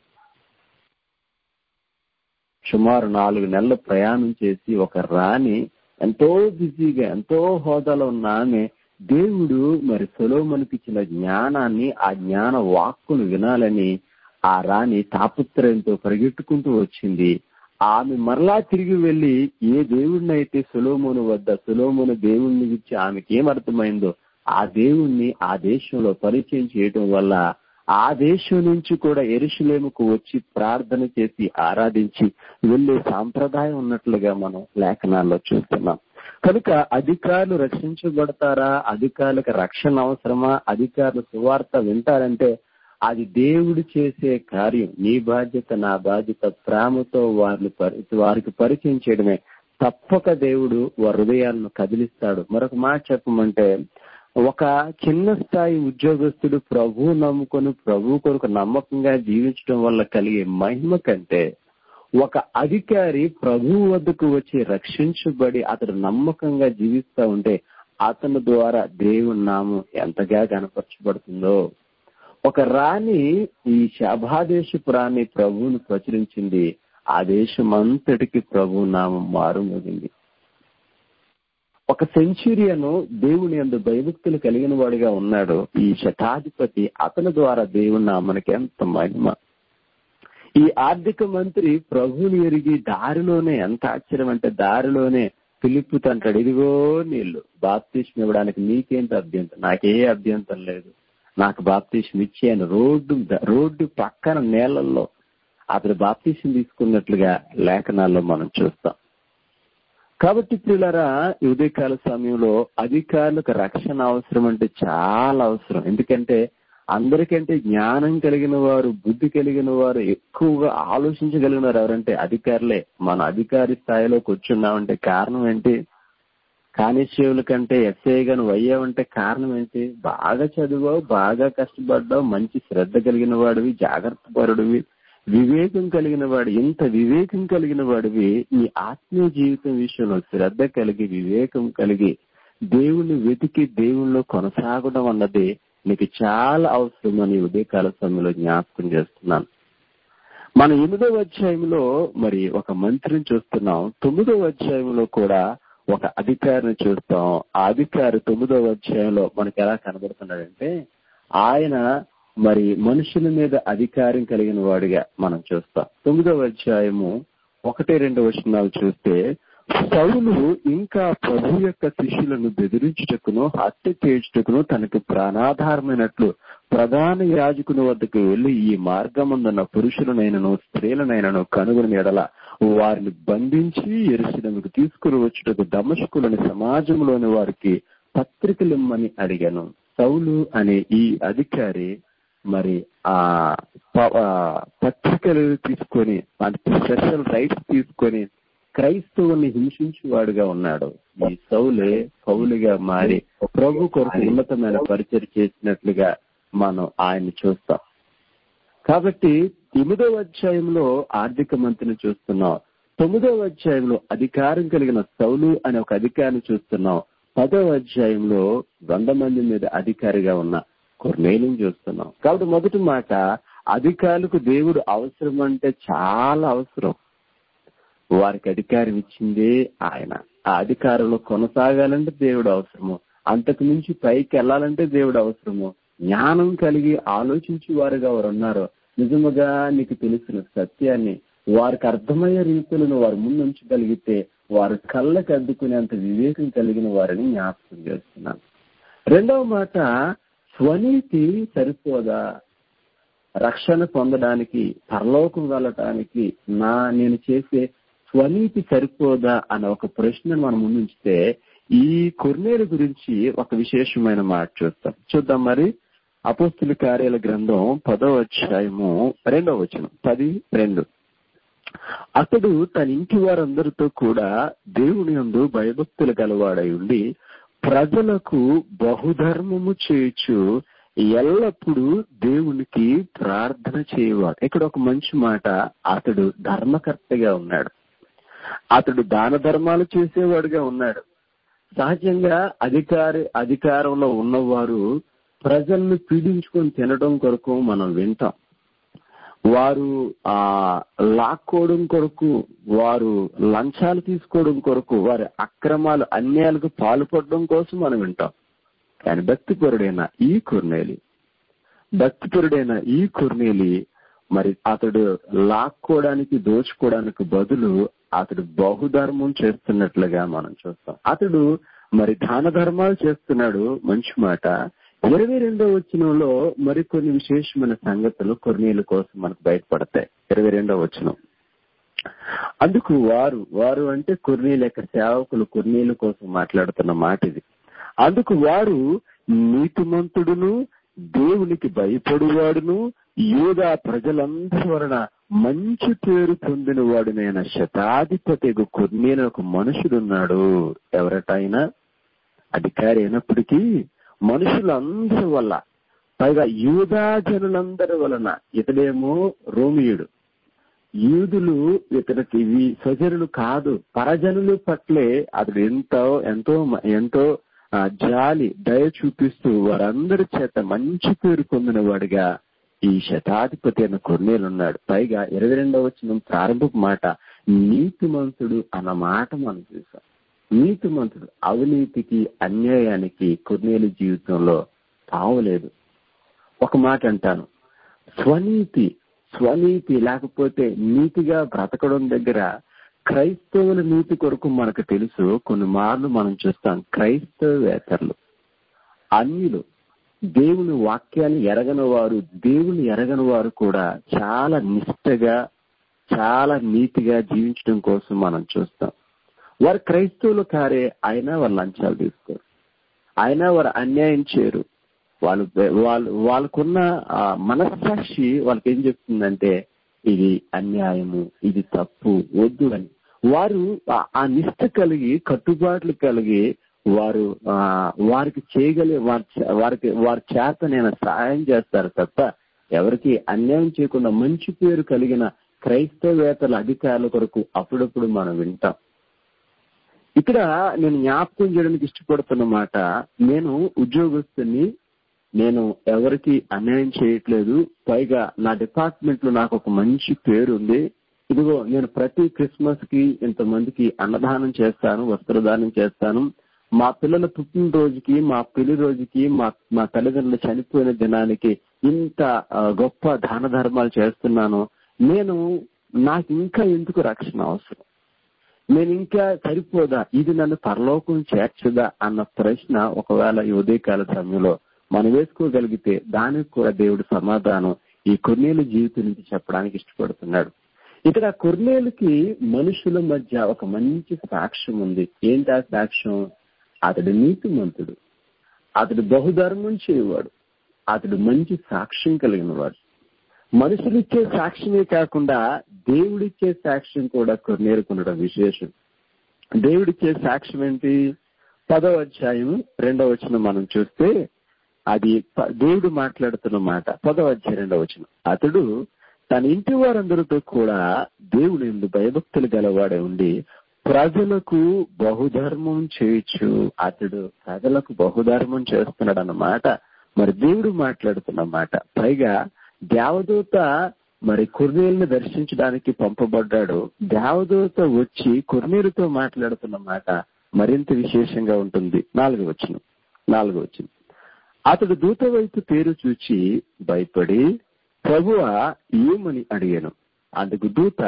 సుమారు నాలుగు నెలలు ప్రయాణం చేసి ఒక రాణి ఎంతో బిజీగా ఎంతో హోదాలో ఉన్న ఆమె దేవుడు మరి సొలోమనికి ఇచ్చిన జ్ఞానాన్ని ఆ జ్ఞాన వాక్కును వినాలని ఆ రాణి తాపత్రయంతో పరిగెట్టుకుంటూ వచ్చింది ఆమె మరలా తిరిగి వెళ్లి ఏ దేవుడినైతే సులోమును వద్ద సులోమును దేవుణ్ణి ఇచ్చి ఆమెకి ఏమర్థమైందో ఆ దేవుణ్ణి ఆ దేశంలో పరిచయం చేయటం వల్ల ఆ దేశం నుంచి కూడా ఎరుషులేముకు వచ్చి ప్రార్థన చేసి ఆరాధించి వెళ్లే సాంప్రదాయం ఉన్నట్లుగా మనం లేఖనాల్లో చూస్తున్నాం కనుక అధికారులు రక్షించబడతారా అధికారులకు రక్షణ అవసరమా అధికారులు సువార్త వింటారంటే అది దేవుడు చేసే కార్యం నీ బాధ్యత నా బాధ్యత ప్రేమతో వారిని పరి- వారికి పరిచయం చేయడమే తప్పక దేవుడు వారి హృదయాలను కదిలిస్తాడు మరొక మాట చెప్పమంటే ఒక చిన్న స్థాయి ఉద్యోగస్తుడు ప్రభు నమ్ముకొని ప్రభు కొరకు నమ్మకంగా జీవించడం వల్ల కలిగే మహిమ కంటే ఒక అధికారి ప్రభు వద్దకు వచ్చి రక్షించబడి అతడు నమ్మకంగా జీవిస్తా ఉంటే అతని ద్వారా దేవుని నామం ఎంతగా కనపరచబడుతుందో ఒక రాణి ఈ శభాదేశపు రాణి ప్రభువును ప్రచురించింది ఆ దేశం అంతటికి ప్రభు నామం మారుమోగింది ఒక సెంచురియను దేవుని అందు భయభక్తులు కలిగిన వాడిగా ఉన్నాడు ఈ శతాధిపతి అతని ద్వారా దేవుని నామనికి ఎంత మహిమ ఈ ఆర్థిక మంత్రి ప్రభువుని ఎరిగి దారిలోనే ఎంత ఆశ్చర్యం అంటే దారిలోనే పిలుపు అంటాడు ఇదిగో నీళ్లు బాప్తీసం ఇవ్వడానికి నీకేంటి అభ్యంతరం నాకే అభ్యంతరం లేదు నాకు బాప్తీసం ఇచ్చాను రోడ్డు రోడ్డు పక్కన నేలల్లో అతడు బాప్తీసం తీసుకున్నట్లుగా లేఖనాల్లో మనం చూస్తాం కాబట్టి పిల్లరా ఈ ఉదయకాల సమయంలో అధికారులకు రక్షణ అవసరం అంటే చాలా అవసరం ఎందుకంటే అందరికంటే జ్ఞానం కలిగిన వారు బుద్ధి కలిగిన వారు ఎక్కువగా ఆలోచించగలిగిన వారు ఎవరంటే అధికారులే మన అధికారి స్థాయిలోకి వచ్చున్నామంటే కారణం ఏంటి కానిస్టేబుల్ కంటే ఎస్ఐ గాని అయ్యావంటే కారణం ఏంటి బాగా చదివావు బాగా కష్టపడ్డావు మంచి శ్రద్ధ కలిగిన వాడివి జాగ్రత్త పరుడివి వివేకం కలిగిన వాడు ఇంత వివేకం కలిగిన వాడివి నీ ఆత్మీయ జీవితం విషయంలో శ్రద్ధ కలిగి వివేకం కలిగి దేవుణ్ణి వెతికి దేవుణ్ణిలో కొనసాగడం అన్నది నీకు చాలా అవసరమని ఉదయకాల సమయంలో జ్ఞాపకం చేస్తున్నాను మన ఎనిమిదవ అధ్యాయంలో మరి ఒక మంత్రిని చూస్తున్నాం తొమ్మిదవ అధ్యాయంలో కూడా ఒక అధికారిని చూస్తాం ఆ అధికారి తొమ్మిదవ అధ్యాయంలో మనకి ఎలా కనబడుతున్నాడంటే ఆయన మరి మనుషుల మీద అధికారం కలిగిన వాడిగా మనం చూస్తాం తొమ్మిదవ అధ్యాయము ఒకటి రెండు వచనాలు చూస్తే సౌలు ఇంకా ప్రభు యొక్క శిష్యులను బెదిరించుటకును హత్య చేయుటకును తనకు ప్రాణాధారమైనట్లు ప్రధాన యాజకుని వద్దకు వెళ్లి ఈ మార్గమందున్న పురుషులనైనను స్త్రీలనైనను కనుగొని ఎడల వారిని బంధించి ఎరుసలకు తీసుకుని వచ్చుటకు దమశకులని సమాజంలోని వారికి పత్రికలిమ్మని అడిగాను సౌలు అనే ఈ అధికారి మరి ఆ పత్రికలు తీసుకొని స్పెషల్ రైట్స్ తీసుకొని క్రైస్తవుల్ని హింసించేవాడుగా ఉన్నాడు ఈ సౌలే పౌలుగా మారి ప్రభు కొరకు ఉన్నతమైన పరిచయం చేసినట్లుగా మనం ఆయన్ని చూస్తాం కాబట్టి ఎనిమిదవ అధ్యాయంలో ఆర్థిక మంత్రిని చూస్తున్నాం తొమ్మిదవ అధ్యాయంలో అధికారం కలిగిన సౌలు అనే ఒక అధికారిని చూస్తున్నాం పదవ అధ్యాయంలో వంద మంది మీద అధికారిగా ఉన్న కొర్నేలిని చూస్తున్నాం కాబట్టి మొదటి మాట అధికారులకు దేవుడు అవసరం అంటే చాలా అవసరం వారికి అధికారం ఇచ్చిందే ఆయన ఆ అధికారంలో కొనసాగాలంటే దేవుడు అవసరము అంతకు మించి పైకి వెళ్ళాలంటే దేవుడు అవసరము జ్ఞానం కలిగి ఆలోచించి వారుగా వారు ఉన్నారు నిజముగా నీకు తెలిసిన సత్యాన్ని వారికి అర్థమయ్యే రీతులను వారు ముందుంచగలిగితే వారు కళ్ళకు అద్దుకునేంత వివేకం కలిగిన వారిని జ్ఞాపకం చేస్తున్నాను రెండవ మాట స్వనీతి సరిపోదా రక్షణ పొందడానికి పరలోకం వెళ్ళటానికి నా నేను చేసే స్వనీతి సరిపోదా అన్న ఒక ప్రశ్నను మనం ముందుంచితే ఈ కొర్నేరు గురించి ఒక విశేషమైన మాట చూస్తాం చూద్దాం మరి అపోస్తుల కార్యాల గ్రంథం పదో అధ్యాయము రెండవ వచనం పది రెండు అతడు తన ఇంటి వారందరితో కూడా దేవుని యందు భయభక్తులు గలవాడై ఉండి ప్రజలకు బహుధర్మము చేయొచ్చు ఎల్లప్పుడూ దేవునికి ప్రార్థన చేయవాడు ఇక్కడ ఒక మంచి మాట అతడు ధర్మకర్తగా ఉన్నాడు అతడు దాన ధర్మాలు చేసేవాడుగా ఉన్నాడు సహజంగా అధికారి అధికారంలో ఉన్నవారు ప్రజల్ని పీడించుకొని తినడం కొరకు మనం వింటాం వారు ఆ లాక్కోవడం కొరకు వారు లంచాలు తీసుకోవడం కొరకు వారి అక్రమాలు అన్యాయాలకు పాల్పడడం కోసం మనం వింటాం కానీ భక్తిపరుడైన ఈ కుర్నేలి భక్తిపరుడైన ఈ కుర్నేలి మరి అతడు లాక్కోవడానికి దోచుకోవడానికి బదులు అతడు బహుధర్మం చేస్తున్నట్లుగా మనం చూస్తాం అతడు మరి దాన ధర్మాలు చేస్తున్నాడు మంచి మాట ఇరవై రెండో వచనంలో మరికొన్ని విశేషమైన సంగతులు కొర్నీల కోసం మనకు బయటపడతాయి ఇరవై రెండో వచనం అందుకు వారు వారు అంటే కొర్నీల యొక్క సేవకులు కొర్నీల కోసం మాట్లాడుతున్న మాట ఇది అందుకు వారు నీతిమంతుడును దేవునికి భయపడువాడును యూదా ప్రజలందరి వలన మంచి పేరు పొందిన వాడునైన శతాధిపతి కొర్నీల ఒక మనుషుడున్నాడు ఎవరటైనా అధికారి అయినప్పటికీ మనుషులందరి వల్ల పైగా యూదా జనులందరి వలన ఇతడేమో రోమియుడు యూదులు ఇతనికి ఇవి స్వజనులు కాదు పరజనులు పట్లే అతడు ఎంతో ఎంతో ఎంతో జాలి దయ చూపిస్తూ వారందరి చేత మంచి పేరు పొందిన వాడిగా ఈ శతాధిపతి అయిన కొన్నేలు ఉన్నాడు పైగా ఇరవై రెండవ వచ్చిన ప్రారంభపు మాట నీతిమంతుడు అన్న మాట మనం చూసాం నీతిమంతుడు అవినీతికి అన్యాయానికి కొన్నేలు జీవితంలో తావలేదు ఒక మాట అంటాను స్వనీతి స్వనీతి లేకపోతే నీతిగా బ్రతకడం దగ్గర క్రైస్తవుల నీతి కొరకు మనకు తెలుసు కొన్ని మార్లు మనం చూస్తాం క్రైస్తవేతరులు అన్యులు దేవుని వాక్యాన్ని ఎరగని వారు దేవుని ఎరగని వారు కూడా చాలా నిష్టగా చాలా నీతిగా జీవించడం కోసం మనం చూస్తాం వారు క్రైస్తవులు కారే అయినా వారు లంచాలు తీసుకోరు అయినా వారు అన్యాయం చేయరు వాళ్ళు వాళ్ళు వాళ్ళకున్న మనస్సాక్షి వాళ్ళకి ఏం చెప్తుందంటే ఇది అన్యాయము ఇది తప్పు వద్దు అని వారు ఆ నిష్ట కలిగి కట్టుబాట్లు కలిగి వారు వారికి చేయగలి వారికి వారి చేత నేను సహాయం చేస్తారు తప్ప ఎవరికి అన్యాయం చేయకుండా మంచి పేరు కలిగిన క్రైస్తవేతల అధికారుల కొరకు అప్పుడప్పుడు మనం వింటాం ఇక్కడ నేను జ్ఞాపకం చేయడానికి ఇష్టపడుతున్న మాట నేను ఉద్యోగస్తుని నేను ఎవరికి అన్యాయం చేయట్లేదు పైగా నా డిపార్ట్మెంట్ లో నాకు ఒక మంచి పేరు ఉంది ఇదిగో నేను ప్రతి క్రిస్మస్ కి ఇంతమందికి అన్నదానం చేస్తాను వస్త్రదానం చేస్తాను మా పిల్లల పుట్టినరోజుకి మా పెళ్లి రోజుకి మా మా తల్లిదండ్రులు చనిపోయిన దినానికి ఇంత ఆ, గొప్ప దాన ధర్మాలు చేస్తున్నాను నేను నాకు ఇంకా ఎందుకు రక్షణ అవసరం నేను ఇంకా సరిపోదా ఇది నన్ను పరలోకం చేర్చదా అన్న ప్రశ్న ఒకవేళ ఈ ఉదయకాల సమయంలో మనం వేసుకోగలిగితే దానికి కూడా దేవుడు సమాధానం ఈ కొన్నేళ్ళ జీవితం నుంచి చెప్పడానికి ఇష్టపడుతున్నాడు ఇక్కడ కొన్నేళ్ళకి మనుషుల మధ్య ఒక మంచి సాక్ష్యం ఉంది ఏంటి ఆ సాక్ష్యం అతడు నీతిమంతుడు అతడు బహుధర్మం చేయవాడు అతడు మంచి సాక్ష్యం కలిగిన వాడు మనుషులిచ్చే సాక్ష్యమే కాకుండా దేవుడిచ్చే సాక్ష్యం కూడా కొన్నేరుకుండడం విశేషం దేవుడిచ్చే సాక్ష్యం ఏంటి పదవ అధ్యాయం రెండవ వచనం మనం చూస్తే అది ప- దేవుడు మాట్లాడుతున్న మాట పదవ అధ్యాయం రెండవ వచనం అతడు తన ఇంటి వారందరితో కూడా దేవుని ఎందు భయభక్తులు గలవాడే ఉండి ప్రజలకు బహుధర్మం చేయొచ్చు అతడు ప్రజలకు బహుధర్మం చేస్తున్నాడు అన్నమాట మరి దేవుడు మాట్లాడుతున్న మాట పైగా దేవదూత మరి కొర్నేలుని దర్శించడానికి పంపబడ్డాడు దేవదూత వచ్చి కొర్నేలుతో మాట్లాడుతున్న మాట మరింత విశేషంగా ఉంటుంది నాలుగు వచ్చిన నాలుగు వచ్చిన అతడు దూత వైపు పేరు చూచి భయపడి ప్రభువ ఏమని అడిగాను అందుకు దూత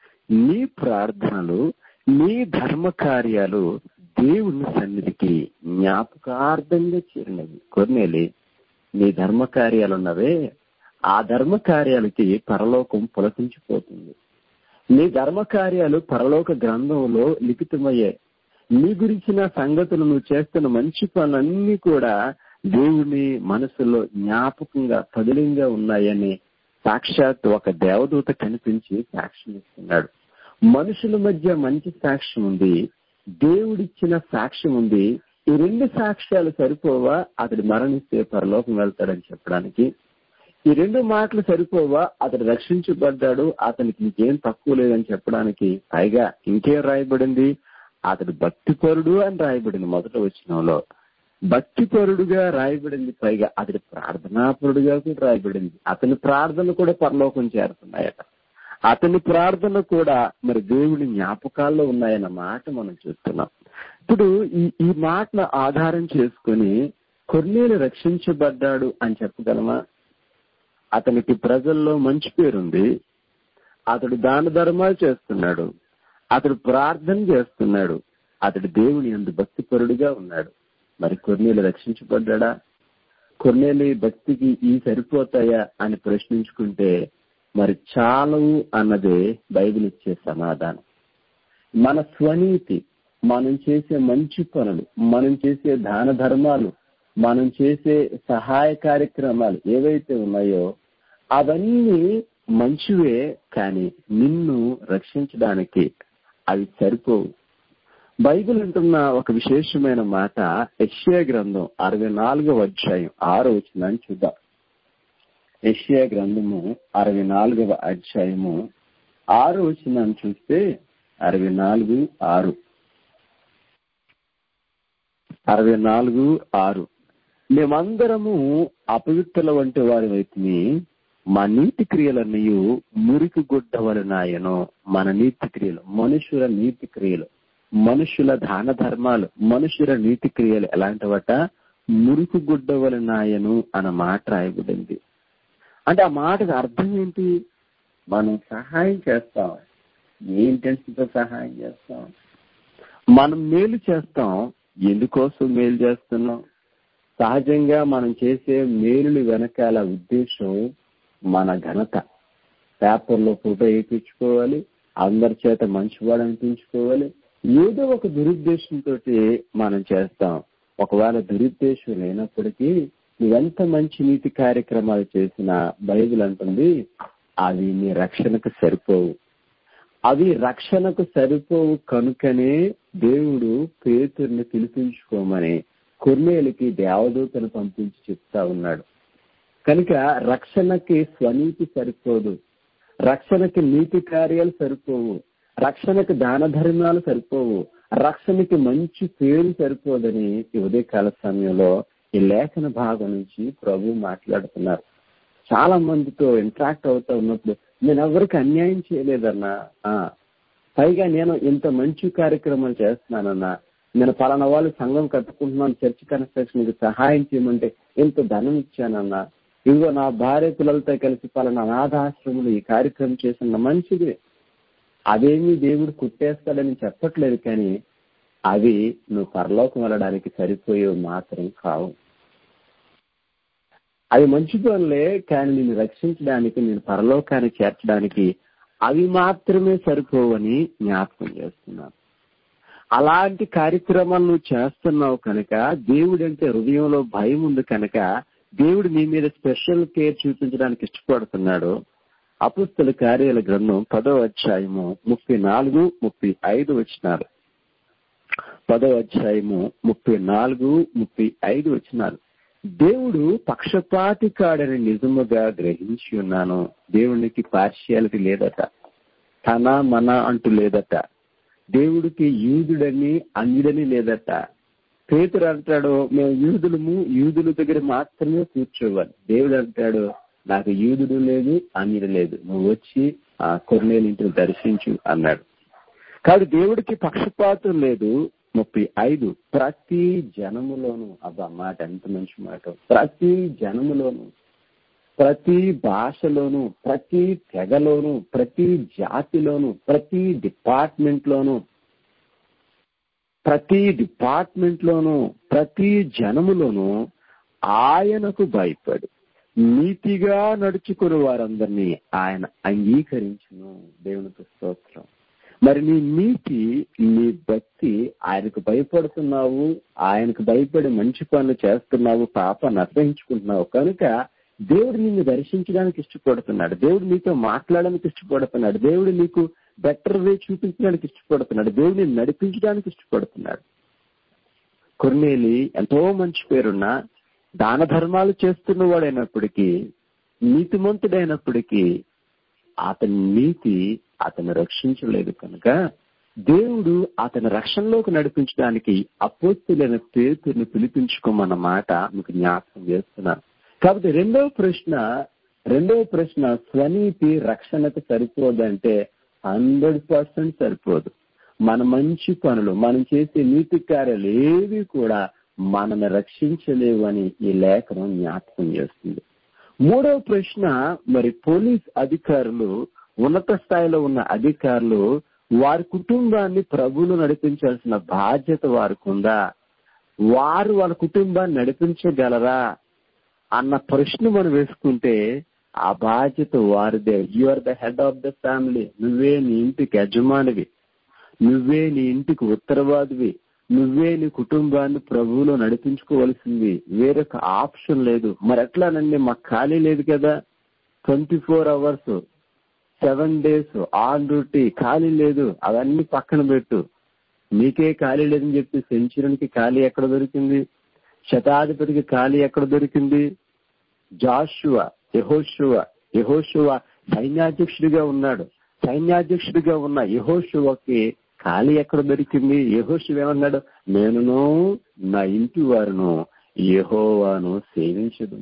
నీ ప్రార్థనలు నీ ధర్మ కార్యాలు దేవుని సన్నిధికి జ్ఞాపకార్థంగా చేరినవి కొన్నేలి నీ ధర్మ కార్యాలు ఉన్నవే ఆ ధర్మ కార్యాలకి పరలోకం పులకించిపోతుంది నీ ధర్మ కార్యాలు పరలోక గ్రంథంలో లిఖితమయ్యాయి నీ గురించిన సంగతులు నువ్వు చేస్తున్న మంచి పనులన్నీ కూడా దేవుని మనసులో జ్ఞాపకంగా పదిలంగా ఉన్నాయని సాక్షాత్ ఒక దేవదూత కనిపించి సాక్ష్యం ఇస్తున్నాడు మనుషుల మధ్య మంచి సాక్ష్యం ఉంది దేవుడిచ్చిన సాక్ష్యం ఉంది ఈ రెండు సాక్ష్యాలు సరిపోవా అతడు మరణిస్తే పరలోకం వెళ్తాడని చెప్పడానికి ఈ రెండు మాటలు సరిపోవా అతడు రక్షించబడ్డాడు అతనికి ఇంకేం తక్కువ లేదని చెప్పడానికి పైగా ఇంకేం రాయబడింది అతడు భక్తిపరుడు అని రాయబడింది మొదట వచ్చినంలో భక్తిపరుడుగా రాయబడింది పైగా అతడి ప్రార్థనాపరుడుగా కూడా రాయబడింది అతని ప్రార్థన కూడా పరలోకం చేరుతున్నాయట అతని ప్రార్థన కూడా మరి దేవుడి జ్ఞాపకాల్లో ఉన్నాయన్న మాట మనం చూస్తున్నాం ఇప్పుడు ఈ ఈ మాటను ఆధారం చేసుకుని కొన్నేళ్ళు రక్షించబడ్డాడు అని చెప్పగలమా అతనికి ప్రజల్లో మంచి పేరుంది అతడు దాన ధర్మాలు చేస్తున్నాడు అతడు ప్రార్థన చేస్తున్నాడు అతడు దేవుని అందు భక్తిపరుడుగా ఉన్నాడు మరి కొన్నేళ్ళు రక్షించబడ్డా కొన్నేళ్ళు భక్తికి ఈ సరిపోతాయా అని ప్రశ్నించుకుంటే మరి చాలవు అన్నదే బైబిల్ ఇచ్చే సమాధానం మన స్వనీతి మనం చేసే మంచి పనులు మనం చేసే దాన ధర్మాలు మనం చేసే సహాయ కార్యక్రమాలు ఏవైతే ఉన్నాయో అవన్నీ మంచివే కానీ నిన్ను రక్షించడానికి అవి సరిపోవు బైబిల్ అంటున్న ఒక విశేషమైన మాట యెషయా గ్రంథం అరవై నాలుగవ అధ్యాయం ఆరో వచ్చిందని చూద్దాం యెషయా గ్రంథము అరవై నాలుగవ అధ్యాయము ఆరు వచ్చిందని చూస్తే అరవై నాలుగు ఆరు అరవై నాలుగు ఆరు మేమందరము అపవిత్రుల వంటి వారి వైపుని మా నీతి క్రియలన్నీ మురికి గుడ్డ వలనాయను మన నీతి క్రియలు మనుషుల నీతి క్రియలు మనుషుల దాన ధర్మాలు మనుషుల నీతి క్రియలు ఎలాంటివట మురికి గుడ్డ వలనాయను అన్న మాట రాయబడింది అంటే ఆ మాటకు అర్థం ఏంటి మనం సహాయం చేస్తాం ఏ ఇంటెన్షన్తో సహాయం చేస్తాం మనం మేలు చేస్తాం ఎందుకోసం మేలు చేస్తున్నాం సహజంగా మనం చేసే మేలుల వెనకాల ఉద్దేశం మన ఘనత పేపర్లో ఫోటో వేయించుకోవాలి అందరి చేత మంచివాడు అనిపించుకోవాలి ఏదో ఒక దురుద్దేశంతో మనం చేస్తాం ఒకవేళ దురుద్దేశం లేనప్పటికీ నువ్వెంత మంచి నీతి కార్యక్రమాలు చేసినా బైబిల్ అంటుంది అవి నీ రక్షణకు సరిపోవు అవి రక్షణకు సరిపోవు కనుకనే దేవుడు పేతుర్ని పిలిపించుకోమని కొర్నేలికి దేవదూతను పంపించి చెప్తా ఉన్నాడు కనుక రక్షణకి స్వనీతి సరిపోదు రక్షణకి నీతి కార్యాలు సరిపోవు రక్షణకి దాన ధర్మాలు సరిపోవు రక్షణకి మంచి పేరు సరిపోదని ఈ ఉదయకాల సమయంలో ఈ లేఖన భాగం నుంచి ప్రభు మాట్లాడుతున్నారు చాలా మందితో ఇంటరాక్ట్ అవుతా ఉన్నప్పుడు నేను ఎవరికి అన్యాయం చేయలేదన్నా ఆ, పైగా నేను ఇంత మంచి కార్యక్రమాలు చేస్తున్నానన్నా నేను పలానా వాళ్ళు సంఘం కట్టుకుంటున్నాను చర్చ్ కన్స్ట్రక్షన్ కి సహాయం చేయమంటే ఇంత ధనం ఇచ్చానన్నా ఇదిగో నా భార్య పిల్లలతో కలిసి పలానా అనాథాశ్రములు ఈ కార్యక్రమం చేసిన మంచిది అదేమి దేవుడు కుట్టేస్తాడని చెప్పట్లేదు కానీ అవి నువ్వు పరలోకం వెళ్ళడానికి సరిపోయేవి మాత్రం కావు అవి మంచి పనులే కానీ నిన్ను రక్షించడానికి నేను పరలోకానికి చేర్చడానికి అవి మాత్రమే సరిపోవని జ్ఞాపకం చేస్తున్నాను అలాంటి కార్యక్రమాలు నువ్వు చేస్తున్నావు కనుక దేవుడంటే హృదయంలో భయం ఉంది కనుక దేవుడు నీ మీద స్పెషల్ కేర్ చూపించడానికి ఇష్టపడుతున్నాడు అపుస్తల కార్యాల గ్రంథం పదో అధ్యాయము ముప్పై నాలుగు ముప్పై ఐదు వచ్చినారు పదో అధ్యాయము ముప్పై నాలుగు ముప్పై ఐదు వచ్చినారు దేవుడు పక్షపాతి కాడని నిజముగా గ్రహించి ఉన్నాను దేవునికి పార్షియాలిటీ లేదట తన మన అంటూ లేదట దేవుడికి యూదుడని అన్యుడని లేదట పేతురు అంటాడు మేము యూదులము యూదుల దగ్గర మాత్రమే కూర్చోవాలి దేవుడు అంటాడు నాకు యూదుడు లేదు అన్యుడు లేదు నువ్వు వచ్చి ఆ కొన్నేళ్ళ ఇంటిని దర్శించు అన్నాడు కాబట్టి దేవుడికి పక్షపాతం లేదు ముప్పై ఐదు ప్రతి జనములోను అబ్బా మాట ఎంత మంచి మాట ప్రతి జనములోను ప్రతి భాషలోను ప్రతి తెగలోను ప్రతి జాతిలోను ప్రతి డిపార్ట్మెంట్ లోను ప్రతి డిపార్ట్మెంట్ లోను ప్రతి జనములోను ఆయనకు భయపడి నీతిగా నడుచుకుని వారందరినీ ఆయన అంగీకరించును దేవునికి స్తోత్రం మరి నీ నీతి నీ భక్తి ఆయనకు భయపడుతున్నావు ఆయనకు భయపడి మంచి పనులు చేస్తున్నావు పాపాన్ని అసహించుకుంటున్నావు కనుక దేవుడు నిన్ను దర్శించడానికి ఇష్టపడుతున్నాడు దేవుడు నీతో మాట్లాడడానికి ఇష్టపడుతున్నాడు దేవుడు నీకు బెటర్ వే చూపించడానికి ఇష్టపడుతున్నాడు దేవుడు నిన్ను నడిపించడానికి ఇష్టపడుతున్నాడు కొన్నేలి ఎంతో మంచి పేరున్న దాన ధర్మాలు చేస్తున్నవాడైనప్పటికీ నీతిమంతుడైనప్పటికీ అతని నీతి అతను రక్షించలేదు కనుక దేవుడు అతని రక్షణలోకి నడిపించడానికి అపోస్తులైన పేతుని పిలిపించుకోమన్న మాట మీకు జ్ఞాపకం చేస్తున్నాను కాబట్టి రెండవ ప్రశ్న రెండవ ప్రశ్న స్వనీతి రక్షణకు సరిపోదంటే హండ్రెడ్ పర్సెంట్ సరిపోదు మన మంచి పనులు మనం చేసే నీతి కార్యాలు ఏవి కూడా మనల్ని రక్షించలేవు అని ఈ లేఖనం జ్ఞాపకం చేస్తుంది మూడవ ప్రశ్న మరి పోలీస్ అధికారులు ఉన్నత స్థాయిలో ఉన్న అధికారులు వారి కుటుంబాన్ని ప్రభువులు నడిపించాల్సిన బాధ్యత వారికి ఉందా వారు వాళ్ళ కుటుంబాన్ని నడిపించగలరా అన్న ప్రశ్న మనం వేసుకుంటే ఆ బాధ్యత వారిదే you are the head of the family నువ్వే నీ ఇంటికి యజమానివి నువ్వే నీ ఇంటికి ఉత్తరవాదివి నువ్వే నీ కుటుంబాన్ని ప్రభువులో నడిపించుకోవాల్సింది వేరొక ఆప్షన్ లేదు మరి ఎట్లానండి మాకు ఖాళీ లేదు కదా twenty four hours seven days on duty ఖాళీ లేదు అవన్నీ పక్కన పెట్టు నీకే ఖాళీ లేదని చెప్పి సెంచురీకి ఖాళీ ఎక్కడ దొరికింది శతాధిపతికి ఖాళీ ఎక్కడ దొరికింది జాషువా యహోషువ యహోషువ సైన్యాధ్యక్షుడిగా ఉన్నాడు సైన్యాధ్యక్షుడిగా ఉన్న యహోషువకి ఖాళీ ఎక్కడ దొరికింది యహోషువ ఏమన్నాడు నేనును నా ఇంటి వారును యహోవాను సేవించదు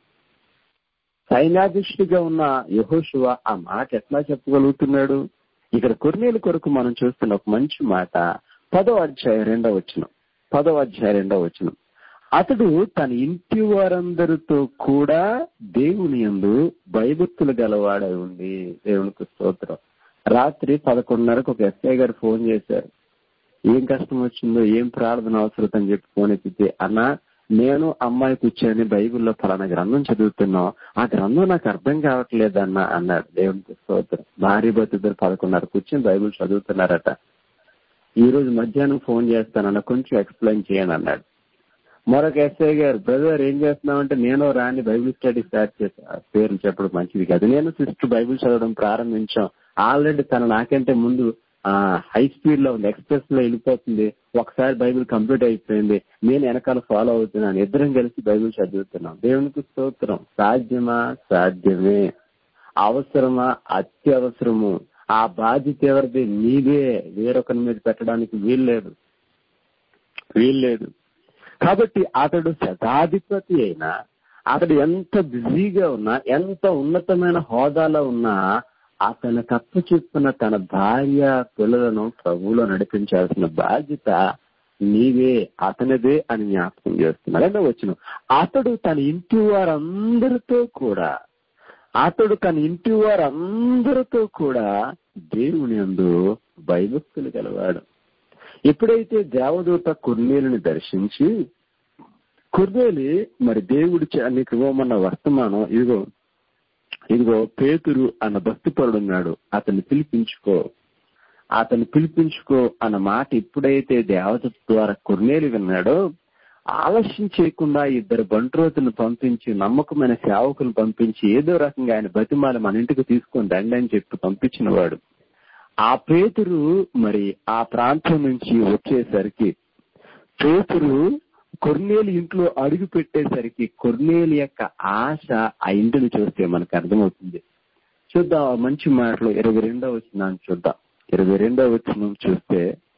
సైన్యాధ్యక్షుడిగా ఉన్న యహోషువ ఆ మాట ఎట్లా చెప్పగలుగుతున్నాడు ఇక్కడ కొన్నేళ్ళ కొరకు మనం చూస్తున్న ఒక మంచి మాట పదో అధ్యాయం రెండవ వచ్చిన పదో అధ్యాయం రెండవ వచ్చిన అతడు తన ఇంటి వారందరితో కూడా దేవుని యందు భయభక్తులు గలవాడై ఉంది దేవునికి స్తోత్రం రాత్రి పదకొండున్నరకు ఒక ఎస్ఐ గారు ఫోన్ చేశారు ఏం కష్టం వచ్చిందో ఏం ప్రార్థన అవసరం అని చెప్పి ఫోన్ ఎత్తితే అన్న నేను అమ్మాయి కూర్చొని బైబిల్లో ఫలానా గ్రంథం చదువుతున్నాం ఆ గ్రంథం నాకు అర్థం కావట్లేదన్న అన్నాడు దేవునికి స్తోత్రం భార్య బతుద్దరు పదకొండున్నర కూర్చొని బైబిల్ చదువుతున్నారట ఈ రోజు మధ్యాహ్నం ఫోన్ చేస్తానన్న కొంచెం ఎక్స్ప్లెయిన్ చేయను అన్నాడు మరొక ఎస్ఐ గారు బ్రదర్ ఏం చేస్తున్నామంటే నేను రాని బైబిల్ స్టడీ స్టార్ట్ చేసా పేర్లు చెప్పడం మంచిది కాదు నేను సిస్టర్ బైబిల్ చదవడం ప్రారంభించాం ఆల్రెడీ తన నాకంటే ముందు ఆ హై స్పీడ్ లో ఉంది ఎక్స్ప్రెస్ లో వెళ్ళిపోతుంది ఒకసారి బైబిల్ కంప్లీట్ అయిపోయింది నేను వెనకాల ఫాలో అవుతున్నాను ఇద్దరం కలిసి బైబిల్ చదువుతున్నాం దేవునికి స్తోత్రం సాధ్యమా సాధ్యమే అవసరమా అత్యవసరము ఆ బాధ్యత ఎవరిది నీదే వేరొకరి మీద పెట్టడానికి వీల్లేదు వీల్లేదు కాబట్టి అతడు శతాధిపతి అయినా అతడు ఎంత బిజీగా ఉన్నా ఎంత ఉన్నతమైన హోదాలో ఉన్నా అతని కప్ప చెప్పిన తన భార్య పిల్లలను ప్రభువులో నడిపించాల్సిన బాధ్యత నీవే అతనిదే అని జ్ఞాపకం చేస్తున్నాడు అంటే వచ్చిన అతడు తన ఇంటి వారందరితో కూడా అతడు తన ఇంటి వారందరితో కూడా దేవుని అందు భయభక్తులు గలవాడు ఎప్పుడైతే దేవదూత కొన్నేలుని దర్శించి కొన్నేలి మరి దేవుడు చే- నీకు ఇవ్వమన్న వర్తమానం ఇదిగో ఇదిగో పేతురు అన్న భక్తిపరుడు ఉన్నాడు అతన్ని పిలిపించుకో అతన్ని పిలిపించుకో అన్న మాట ఎప్పుడైతే దేవత ద్వారా కొన్నేలు విన్నాడో ఆలస్యం చేయకుండా ఇద్దరు బంట్రోతులను పంపించి నమ్మకమైన సేవకులు పంపించి ఏదో రకంగా ఆయన బతిమాలి మన ఇంటికి తీసుకొని రండి అని చెప్పి పంపించిన వాడు ఆ పేతురు మరి ఆ ప్రాంతం నుంచి వచ్చేసరికి పేతురు కొర్నేలు ఇంట్లో అడుగు పెట్టేసరికి కొర్నేలు యొక్క ఆశ ఆ ఇంటిని చూస్తే మనకు అర్థమవుతుంది చూద్దాం ఆ మంచి మాటలు ఇరవై రెండో వచ్చిన చూద్దాం ఇరవై రెండో వచ్చిన చూస్తే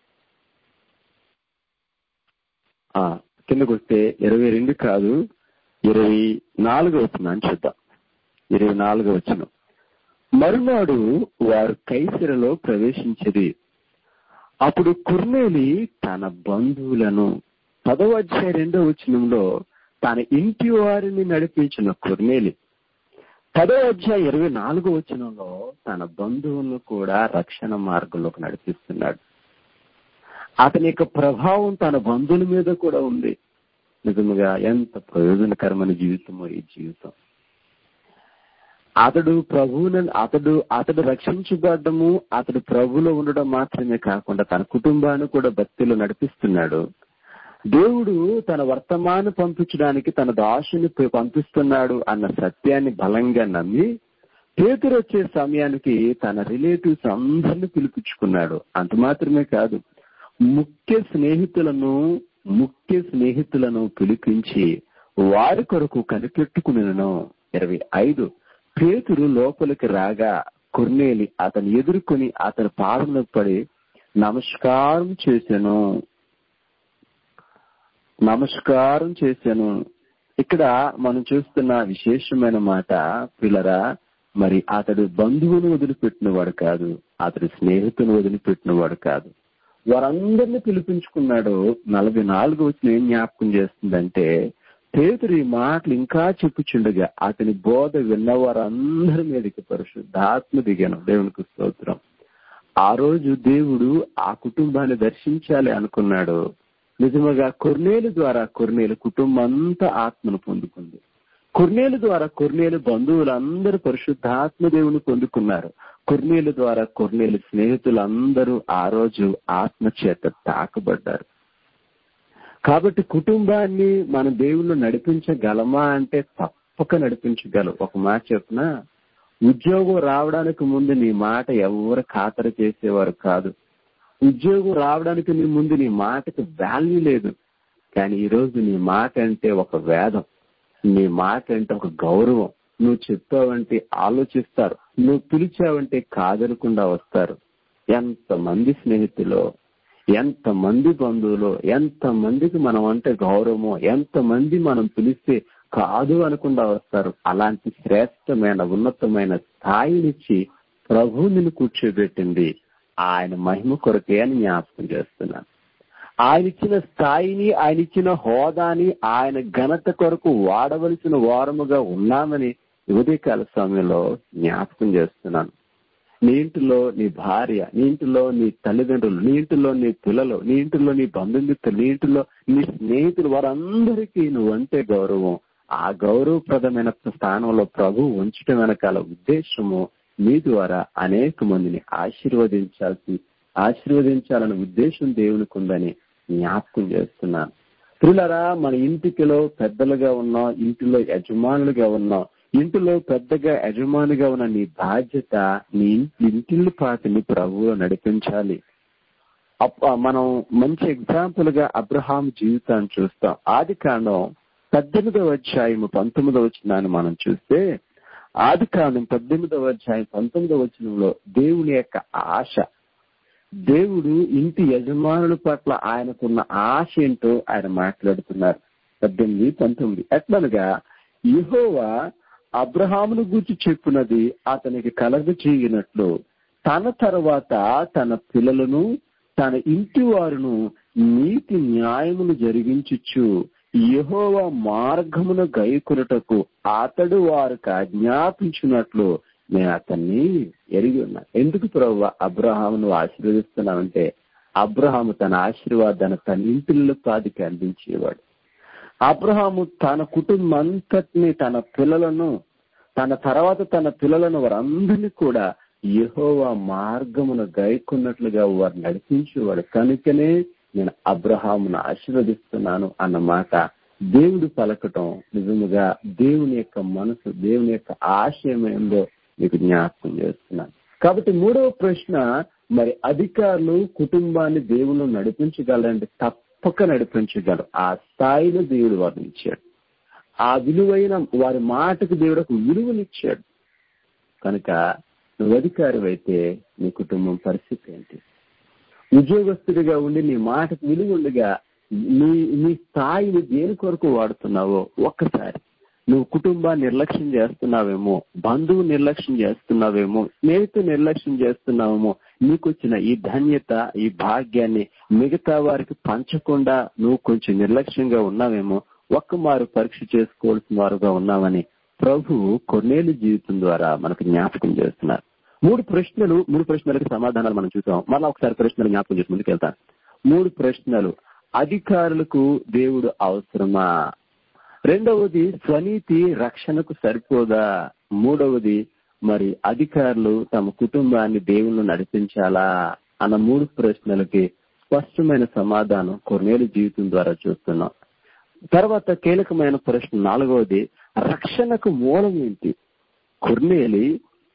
ఆ కిందకు వస్తే ఇరవై రెండు కాదు ఇరవై నాలుగో వచ్చిన చూద్దాం ఇరవై నాలుగో వచ్చిన మరునాడు వారు కైసరలో ప్రవేశించేది అప్పుడు కుర్నేలి తన బంధువులను పదవ అధ్యాయ రెండో వచనంలో తన ఇంటి వారిని నడిపించిన కుర్నేలి పదవ అధ్యాయ ఇరవై నాలుగో వచనంలో తన బంధువులను కూడా రక్షణ మార్గంలోకి నడిపిస్తున్నాడు అతని యొక్క ప్రభావం తన బంధువుల మీద కూడా ఉంది నిజంగా ఎంత ప్రయోజనకరమైన జీవితమో ఈ జీవితం అతడు ప్రభువుని అతడు అతడు రక్షించబడ్డము అతడు ప్రభులో ఉండడం మాత్రమే కాకుండా తన కుటుంబాన్ని కూడా భక్తిలో నడిపిస్తున్నాడు దేవుడు తన వర్తమానం పంపించడానికి తన దాసుని ప- పంపిస్తున్నాడు అన్న సత్యాన్ని బలంగా నమ్మి పేతురు వచ్చే సమయానికి తన రిలేటివ్స్ అందరిని పిలిపించుకున్నాడు అంత మాత్రమే కాదు ముఖ్య స్నేహితులను ముఖ్య స్నేహితులను పిలిపించి వారి కొరకు కనిపెట్టుకునేను ఇరవై ఐదు పేతురు లోపలికి రాగా కొర్నేలి అతను ఎదుర్కొని అతని పాదముల పడి నమస్కారం చేశాను నమస్కారం చేశాను ఇక్కడ మనం చూస్తున్న విశేషమైన మాట పిల్లరా మరి అతడు బంధువును వదిలిపెట్టిన వాడు కాదు అతడి స్నేహితుని వదిలిపెట్టిన వాడు కాదు వారందరిని పిలిపించుకున్నాడు నలభై నాలుగు వచ్చిన ఏం జ్ఞాపకం చేస్తుందంటే పేతురు ఈ మాటలు ఇంకా చెప్పుచుండగా అతని బోధ విన్న వారందరి మీదకి పరిశుద్ధాత్మ దిగాను దేవునికి స్తోత్రం ఆ రోజు దేవుడు ఆ కుటుంబాన్ని దర్శించాలి అనుకున్నాడు నిజముగా కొర్నేలు ద్వారా కొర్నేలు కుటుంబం అంతా ఆత్మను పొందుకుంది కొర్నేలు ద్వారా కొర్నేలు బంధువులందరూ పరిశుద్ధాత్మ దేవుని పొందుకున్నారు కొర్నేలు ద్వారా కొర్నేలు స్నేహితులందరూ ఆ రోజు ఆత్మ చేత తాకబడ్డారు కాబట్టి కుటుంబాన్ని మన దేవుళ్ళు నడిపించగలమా అంటే తప్పక నడిపించగలం ఒక మాట చెప్పిన ఉద్యోగం రావడానికి ముందు నీ మాట ఎవరు ఖాతరు చేసేవారు కాదు ఉద్యోగం రావడానికి నీ ముందు నీ మాటకి వాల్యూ లేదు కానీ ఈ రోజు నీ మాట అంటే ఒక వేదం నీ మాట అంటే ఒక గౌరవం నువ్వు చెప్పావంటే ఆలోచిస్తారు నువ్వు పిలిచావంటే కాదనకుండా వస్తారు ఎంతమంది స్నేహితులు ఎంతమంది బంధువులు ఎంతమందికి మనం అంటే గౌరవమో ఎంతమంది మనం పిలిస్తే కాదు అనకుండా వస్తారు అలాంటి శ్రేష్టమైన ఉన్నతమైన స్థాయినిచ్చి ప్రభు నిన్ను కూర్చోబెట్టింది ఆయన మహిమ కొరకే అని జ్ఞాపకం చేస్తున్నాను ఆయన ఇచ్చిన స్థాయిని ఆయన ఇచ్చిన హోదాని ఆయన ఘనత కొరకు వాడవలసిన వారముగా ఉన్నామని ఉదయకాల సమయంలో జ్ఞాపకం చేస్తున్నాను నీ ఇంటిలో నీ భార్య నీ ఇంటిలో నీ తల్లిదండ్రులు నీ ఇంటిలో నీ పిల్లలు నీ ఇంటిలో నీ బంధుమిత్రులు నీ ఇంటిలో నీ స్నేహితులు వారందరికీ నువ్వంటే గౌరవం ఆ గౌరవప్రదమైన స్థానంలో ప్రభు ఉంచడం వెనకాల ఉద్దేశము మీ ద్వారా అనేక మందిని ఆశీర్వదించాల్సి ఆశీర్వదించాలనే ఉద్దేశం దేవునికి ఉందని జ్ఞాపకం చేస్తున్నాను పిల్లరా మన ఇంటికిలో పెద్దలుగా ఉన్నాం ఇంటిలో యజమానులుగా ఉన్నాం ఇంటిలో పెద్దగా యజమానిగా ఉన్న నీ బాధ్యత నీ ఇంటిల్లి పాతిని ప్రభువు నడిపించాలి అప్ప మనం మంచి ఎగ్జాంపుల్ గా అబ్రహాం జీవితాన్ని చూస్తాం ఆది కాండం పద్దెనిమిదవ అధ్యాయం పంతొమ్మిదవ వచనాన్ని మనం చూస్తే ఆది కాండం పద్దెనిమిదవ అధ్యాయం పంతొమ్మిదవ వచనంలో దేవుని యొక్క ఆశ దేవుడు ఇంటి యజమానుల పట్ల ఆయనకున్న ఆశ ఏంటో ఆయన మాట్లాడుతున్నారు పద్దెనిమిది పంతొమ్మిది ఎట్లనగా యెహోవా అబ్రహామును గూర్చి చెప్పినది అతనికి కలగ చేయనట్లు తన తర్వాత తన పిల్లలను తన ఇంటి వారును నీతి న్యాయమును జరిగించుచు యెహోవా మార్గమును గైకొనుటకు అతడు వారికి ఆజ్ఞాపించినట్లు నేను అతన్ని ఎరిగి ఉన్నా ఎందుకు ప్రభు అబ్రహామును ఆశీర్వదిస్తున్నామంటే అబ్రహాము తన ఆశీర్వాదాన్ని తన ఇంటిలో పాదికి అందించేవాడు అబ్రహాము తన కుటుంబం అంతటిని తన పిల్లలను తన తర్వాత తన పిల్లలను వారందరినీ కూడా యెహోవా మార్గమును గైకున్నట్లుగా వారు నడిపించేవాడు కనుకనే నేను అబ్రహామును ఆశీర్వదిస్తున్నాను అన్న మాట దేవుడు పలకటం నిజముగా దేవుని యొక్క మనసు దేవుని యొక్క ఆశయం ఏందో మీకు జ్ఞాపకం చేస్తున్నాను కాబట్టి మూడవ ప్రశ్న మరి అధికారులు కుటుంబాన్ని దేవుళ్ళు నడిపించగలరంటే తప్పక నడిపించగలరు ఆ స్థాయిలో దేవుడు వర్ణించాడు ఆ విలువైన వారి మాటకు దేవుడు ఒక విలువనిచ్చాడు కనుక నువ్వు అధికారి అయితే నీ కుటుంబం పరిస్థితి ఏంటి ఉద్యోగస్తుడిగా ఉండి నీ మాటకు విలువ ఉండగా నీ నీ స్థాయిని దేని కొరకు వాడుతున్నావో ఒక్కసారి నువ్వు కుటుంబాన్ని నిర్లక్ష్యం చేస్తున్నావేమో బంధువు నిర్లక్ష్యం చేస్తున్నావేమో స్నేహితు నిర్లక్ష్యం చేస్తున్నావేమో నీకు వచ్చిన ఈ ధన్యత ఈ భాగ్యాన్ని మిగతా వారికి పంచకుండా నువ్వు కొంచెం నిర్లక్ష్యంగా ఉన్నావేమో ఒక్క మారు పరీక్ష చేసుకోవాల్సిన వారుగా ఉన్నామని ప్రభు కొన్నేళ్ళు జీవితం ద్వారా మనకు జ్ఞాపకం చేస్తున్నారు మూడు ప్రశ్నలు మూడు ప్రశ్నలకు సమాధానాలు మనం చూసాం మళ్ళా ఒకసారి ప్రశ్నలు జ్ఞాపకం చేసి ముందుకెళ్తాను మూడు ప్రశ్నలు అధికారులకు దేవుడు అవసరమా రెండవది స్వనీతి రక్షణకు సరిపోదా మూడవది మరి అధికారులు తమ కుటుంబాన్ని దేవుళ్ళు నడిపించాలా అన్న మూడు ప్రశ్నలకి స్పష్టమైన సమాధానం కొన్నేళ్ళు జీవితం ద్వారా చూస్తున్నాం తర్వాత కీలకమైన ప్రశ్న నాలుగవది రక్షణకు మూలం ఏంటి కొర్నేలి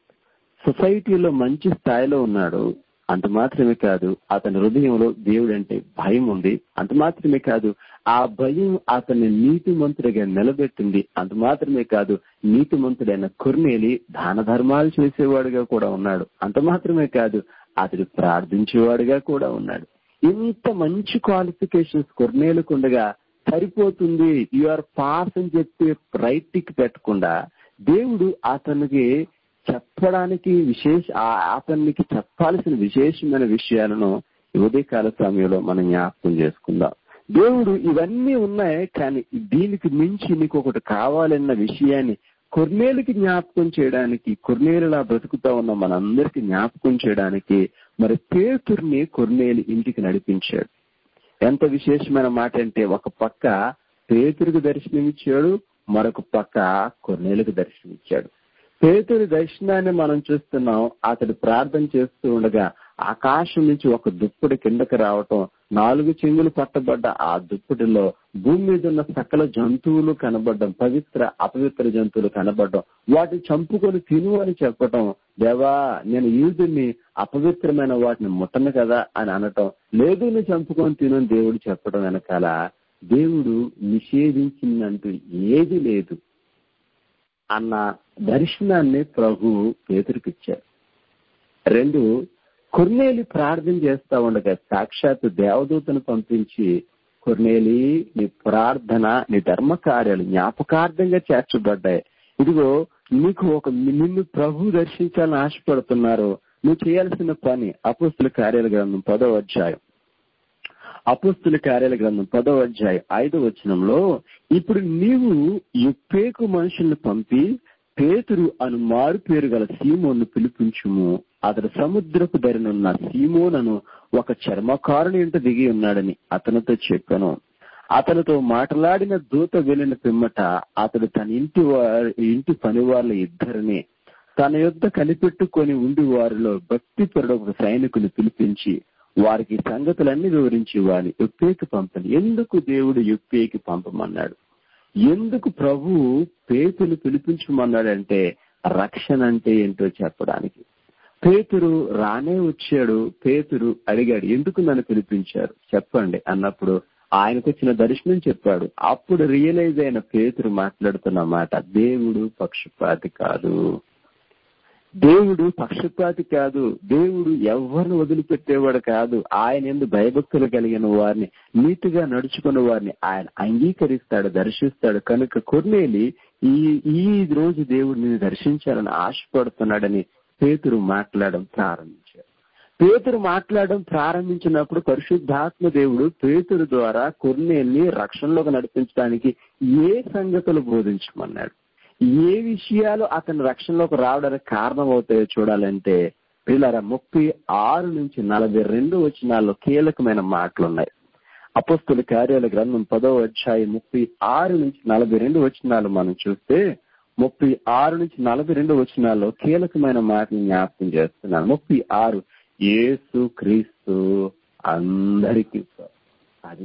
సొసైటీలో మంచి స్థాయిలో ఉన్నాడు అంత మాత్రమే కాదు అతని హృదయంలో దేవుడు అంటే భయం ఉంది అంత మాత్రమే కాదు ఆ భయం అతన్ని నీతిమంతుడిగా నిలబెట్టింది అంత మాత్రమే కాదు నీతిమంతుడైన కొర్నేలి దాన ధర్మాలు చేసేవాడుగా కూడా ఉన్నాడు అంత మాత్రమే కాదు అతడు ప్రార్థించేవాడుగా కూడా ఉన్నాడు ఇంత మంచి క్వాలిఫికేషన్స్ కొర్నేలకు ఉండగా సరిపోతుంది యు ఆర్ పాస్ అని చెప్పి రైట్ టిక్ పెట్టకుండా దేవుడు అతనికి చెప్పడానికి విశేష అతనికి చెప్పాల్సిన విశేషమైన విషయాలను ఉదయకాల సమయంలో మనం జ్ఞాపకం చేసుకుందాం దేవుడు ఇవన్నీ ఉన్నాయి కానీ దీనికి మించి నీకు ఒకటి కావాలన్న విషయాన్ని కొర్నేలుకి జ్ఞాపకం చేయడానికి కొర్నేలులా బ్రతుకుతా ఉన్న మనందరికి జ్ఞాపకం చేయడానికి మరి పేతుర్ని కొర్నేలు ఇంటికి నడిపించాడు ఎంత విశేషమైన మాట అంటే ఒక పక్క పేతురికి దర్శనమిచ్చాడు మరొక పక్క కొన్నేళ్ళకు దర్శనమిచ్చాడు పేతురి దర్శనాన్ని మనం చూస్తున్నాం అతడు ప్రార్థన చేస్తూ ఉండగా ఆకాశం నుంచి ఒక దుప్పటి కిందకి రావటం నాలుగు చెంగులు పట్టబడ్డ ఆ దుప్పటిలో భూమి మీద ఉన్న సకల జంతువులు కనబడడం పవిత్ర అపవిత్ర జంతువులు కనబడడం వాటిని చంపుకొని తిను అని చెప్పటం దేవా నేను యూదుని అపవిత్రమైన వాటిని ముట్టను కదా అని అనటం లేదు నేను చంపుకొని తిను దేవుడు చెప్పడం వెనకాల దేవుడు నిషేధించిందంటూ ఏది లేదు అన్న దర్శనాన్ని ప్రభు పేతురికిచ్చారు రెండు కొర్నేలి ప్రార్థన చేస్తా ఉండగా సాక్షాత్ దేవదూతను పంపించి కొర్నేలి నీ ప్రార్థన నీ ధర్మ కార్యాలు జ్ఞాపకార్థంగా చేర్చబడ్డాయి ఇదిగో నీకు ఒక నిన్ను ప్రభు దర్శించాలని ఆశపడుతున్నారు నువ్వు చేయాల్సిన పని అపుస్తుల కార్యాల గ్రంథం పదో అధ్యాయం అపుస్తుల కార్యాల గ్రంథం పదో అధ్యాయం ఐదో వచనంలో ఇప్పుడు నీవు ఎప్పేకు మనుషుల్ని పంపి పేతురు అను మారు పేరు గల సీమోను పిలిపించుము అతడు సముద్రపు ధరనున్న సీమోనను ఒక చర్మకారుని ఇంట దిగి ఉన్నాడని అతనితో చెప్పాను అతనితో మాట్లాడిన దూత వెళ్ళిన పిమ్మట అతడు తన ఇంటి వారి ఇంటి పని వాళ్ళ ఇద్దరిని తన యొద్ద కనిపెట్టుకొని ఉండి వారిలో భక్తి ఒక సైనికుని పిలిపించి వారికి సంగతులన్నీ వివరించి వారి యొప్పేకి పంపని ఎందుకు దేవుడు యొప్పేకి పంపమన్నాడు ఎందుకు ప్రభు పేతులు పిలిపించమన్నాడంటే రక్షణ అంటే ఏంటో చెప్పడానికి పేతురు రానే వచ్చాడు పేతురు అడిగాడు ఎందుకు నన్ను పిలిపించారు చెప్పండి అన్నప్పుడు ఆయనకు వచ్చిన దర్శనం చెప్పాడు అప్పుడు రియలైజ్ అయిన పేతురు మాట్లాడుతున్న మాట దేవుడు పక్షపాతి కాదు దేవుడు పక్షపాతి కాదు దేవుడు ఎవరిని వదిలిపెట్టేవాడు కాదు ఆయన ఎందు భయభక్తులు కలిగిన వారిని నీతిగా నడుచుకున్న వారిని ఆయన అంగీకరిస్తాడు దర్శిస్తాడు కనుక కొన్నేలి ఈ ఈ రోజు దేవుడు నిన్ను దర్శించాలని ఆశపడుతున్నాడని పేతురు మాట్లాడడం ప్రారంభించాడు పేతురు మాట్లాడడం ప్రారంభించినప్పుడు పరిశుద్ధాత్మ దేవుడు పేతురు ద్వారా కొన్నేల్ని రక్షణలోకి నడిపించడానికి ఏ సంగతులు బోధించమన్నాడు ఏ విషయాలు అతని రక్షణలోకి రావడానికి కారణమవుతాయో చూడాలంటే పిల్లల ముప్పై ఆరు నుంచి నలభై రెండు వచనాల్లో కీలకమైన మాటలు ఉన్నాయి అపస్తుల కార్యాల గ్రంథం పదో అధ్యాయం ముప్పై ఆరు నుంచి నలభై రెండు వచనాలు మనం చూస్తే ముప్పై ఆరు నుంచి నలభై రెండు వచనాల్లో కీలకమైన మాటలు జ్ఞాపకం చేస్తున్నాను ముప్పై ఆరు ఏసు క్రీస్తు అందరికీ అది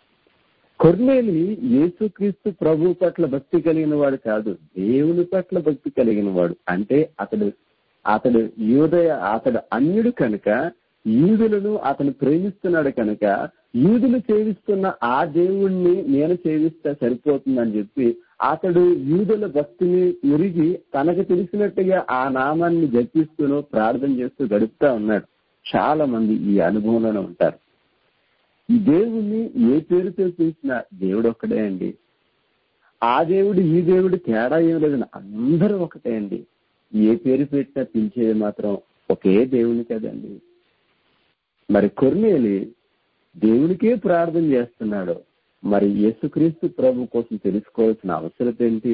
కొర్నేలి యేసుక్రీస్తు ప్రభు పట్ల భక్తి కలిగిన వాడు కాదు దేవుని పట్ల భక్తి కలిగిన వాడు అంటే అతడు అతడు యూదయ అతడు అన్యుడు కనుక యూదులను అతను ప్రేమిస్తున్నాడు కనుక యూదులు సేవిస్తున్న ఆ దేవుణ్ణి నేను సేవిస్తే సరిపోతుందని చెప్పి అతడు యూదుల భక్తిని ఎరిగి తనకు తెలిసినట్టుగా ఆ నామాన్ని జపిస్తూనూ ప్రార్థన చేస్తూ గడుపుతా ఉన్నాడు చాలా మంది ఈ అనుభవంలోనే ఉంటారు ఈ దేవుణ్ణి ఏ పేరుతో పిలిచినా దేవుడు ఒక్కడే అండి ఆ దేవుడు ఈ దేవుడు తేడా ఏం లేదని అందరూ ఒకటే అండి ఏ పేరు పెట్టినా పిలిచేది మాత్రం ఒకే దేవుని కదండి మరి కొర్నేలి దేవునికే ప్రార్థన చేస్తున్నాడు మరి యేసుక్రీస్తు ప్రభు కోసం తెలుసుకోవాల్సిన అవసరం ఏంటి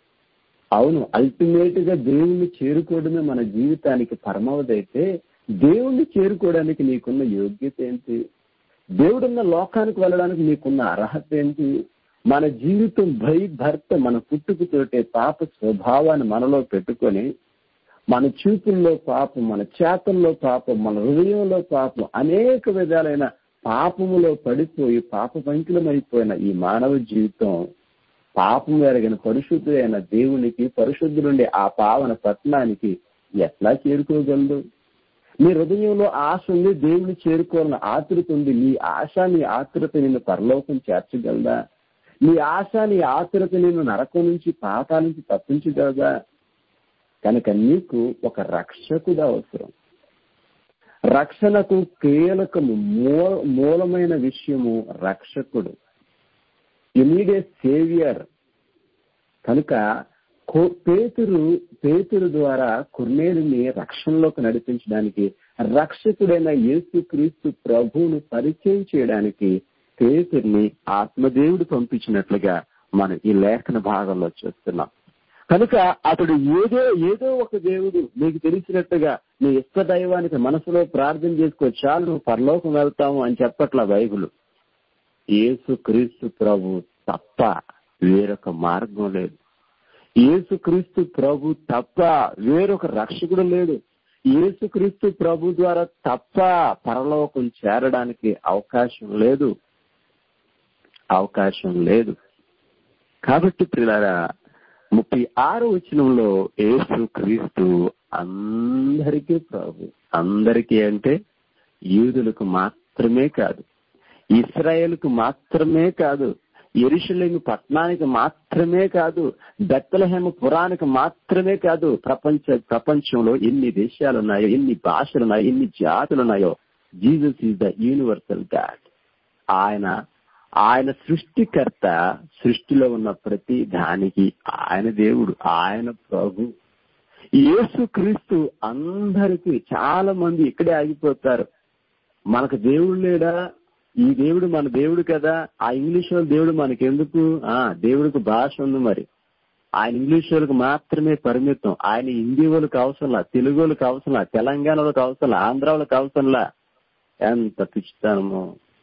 అవును అల్టిమేట్ గా దేవుణ్ణి చేరుకోవడమే మన జీవితానికి పరమావధైతే దేవుణ్ణి చేరుకోవడానికి నీకున్న యోగ్యత ఏంటి దేవుడున్న లోకానికి వెళ్ళడానికి నీకున్న అర్హత ఏంటి మన జీవితం భై భర్త మన పుట్టుకతోటే పాప స్వభావాన్ని మనలో పెట్టుకొని మన చూపుల్లో పాపం మన చేతల్లో పాపం మన హృదయంలో పాపం అనేక విధాలైన పాపములో పడిపోయి పాప పంకిలమైపోయిన ఈ మానవ జీవితం పాపం ఎరగిన పరిశుద్ధుడైన దేవునికి పరిశుద్ధులుండే ఆ పావన పట్టణానికి ఎట్లా చేరుకోగలదు నీ హృదయంలో ఆశ ఉంది దేవుని చేరుకోవాలని ఆతృత ఉంది నీ ఆశ నీ ఆతృత నిన్ను పరలోకం చేర్చగలదా నీ ఆశ నీ ఆతృత నిన్ను నరకం నుంచి పాతాల నుంచి తప్పించగలదా కనుక నీకు ఒక రక్షకుడు అవసరం రక్షణకు కీలకము మూల మూలమైన విషయము రక్షకుడు యు నీడ్ ఏ సేవియర్ కనుక పేతురు పేతురు ద్వారా కొన్నేళ్ళని రక్షణలోకి నడిపించడానికి రక్షకుడైన యేసు క్రీస్తు ప్రభువును పరిచయం చేయడానికి పేతుర్ని ఆత్మదేవుడు పంపించినట్లుగా మనం ఈ లేఖన భాగంలో చూస్తున్నాం కనుక అతడు ఏదో ఏదో ఒక దేవుడు నీకు తెలిసినట్టుగా నీ ఇష్ట దైవానికి మనసులో ప్రార్థన చేసుకో చాలు నువ్వు పరలోకం వెళ్తాము అని చెప్పట్ల బైబుల్ యేసు క్రీస్తు ప్రభు తప్ప వేరొక మార్గం లేదు యేసుక్రీస్తు ప్రభు తప్ప వేరొక రక్షకుడు లేడు యేసుక్రీస్తు ప్రభు ద్వారా తప్ప పరలోకం చేరడానికి అవకాశం లేదు అవకాశం లేదు కాబట్టి పిల్లరా ముప్పై ఆరు వచనంలో యేసు క్రీస్తు అందరికీ ప్రభు అందరికీ అంటే యూదులకు మాత్రమే కాదు ఇస్రాయేల్కు మాత్రమే కాదు ఎరుషలేము పట్టణానికి మాత్రమే కాదు బెత్తలహేమ పురానికి మాత్రమే కాదు ప్రపంచ ప్రపంచంలో ఎన్ని దేశాలు ఉన్నాయో ఎన్ని భాషలు ఉన్నాయో ఎన్ని జాతులు ఉన్నాయో Jesus is the universal god ఆయన ఆయన సృష్టికర్త సృష్టిలో ఉన్న ప్రతి దానికి ఆయన దేవుడు ఆయన ప్రభు యేసు క్రీస్తు అందరికీ చాలా మంది ఇక్కడే ఆగిపోతారు మనకు దేవుడు లేడా ఈ దేవుడు మన దేవుడు కదా ఆ ఇంగ్లీష్ వాళ్ళ దేవుడు మనకెందుకు ఆ దేవుడికి భాష ఉంది మరి ఆయన ఇంగ్లీష్ వాళ్ళకి మాత్రమే పరిమితం ఆయన హిందీ వాళ్ళకి అవసరంలా తెలుగు వాళ్ళకి అవసరంలా తెలంగాణ వాళ్ళకి అవసరంలా ఆంధ్ర వాళ్ళకి అవసరంలా ఎంత పిచ్చితనము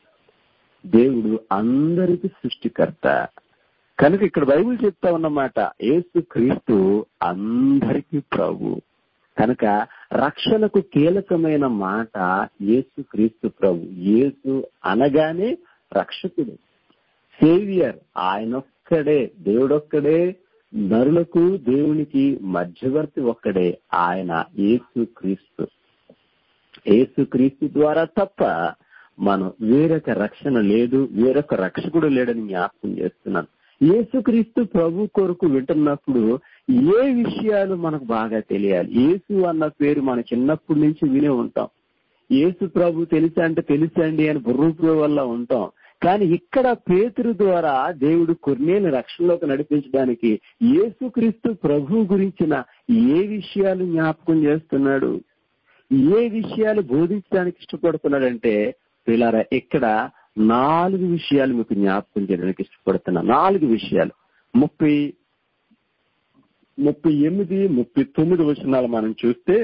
దేవుడు అందరికి సృష్టికర్త కనుక ఇక్కడ బైబిల్ చెప్తా ఉన్నమాట యేసు క్రీస్తు అందరికీ ప్రభు కనుక రక్షణకు కీలకమైన మాట యేసు క్రీస్తు ప్రభు యేసు అనగానే రక్షకుడు సేవియర్ ఆయనొక్కడే దేవుడొక్కడే నరులకు దేవునికి మధ్యవర్తి ఒక్కడే ఆయన యేసు క్రీస్తు యేసు క్రీస్తు ద్వారా తప్ప మనం వేరొక రక్షణ లేదు వేరొక రక్షకుడు లేడని జ్ఞాపకం చేస్తున్నాను యేసుక్రీస్తు ప్రభు కొరకు వింటున్నప్పుడు ఏ విషయాలు మనకు బాగా తెలియాలి యేసు అన్న పేరు మన చిన్నప్పటి నుంచి వినే ఉంటాం యేసు ప్రభు తెలుసా అంటే తెలుసండి అని బుర్రూపు వల్ల ఉంటాం కానీ ఇక్కడ పేతురు ద్వారా దేవుడు కొన్నేళ్ళు రక్షణలోకి నడిపించడానికి యేసుక్రీస్తు ప్రభు గురించిన ఏ విషయాలు జ్ఞాపకం చేస్తున్నాడు ఏ విషయాలు బోధించడానికి ఇష్టపడుతున్నాడంటే పిల్లరా ఇక్కడ నాలుగు విషయాలు మీకు జ్ఞాపకం చేయడానికి ఇష్టపడుతున్నా నాలుగు విషయాలు ముప్పై ముప్పై ఎనిమిది ముప్పై తొమ్మిది వచనాలు మనం చూస్తే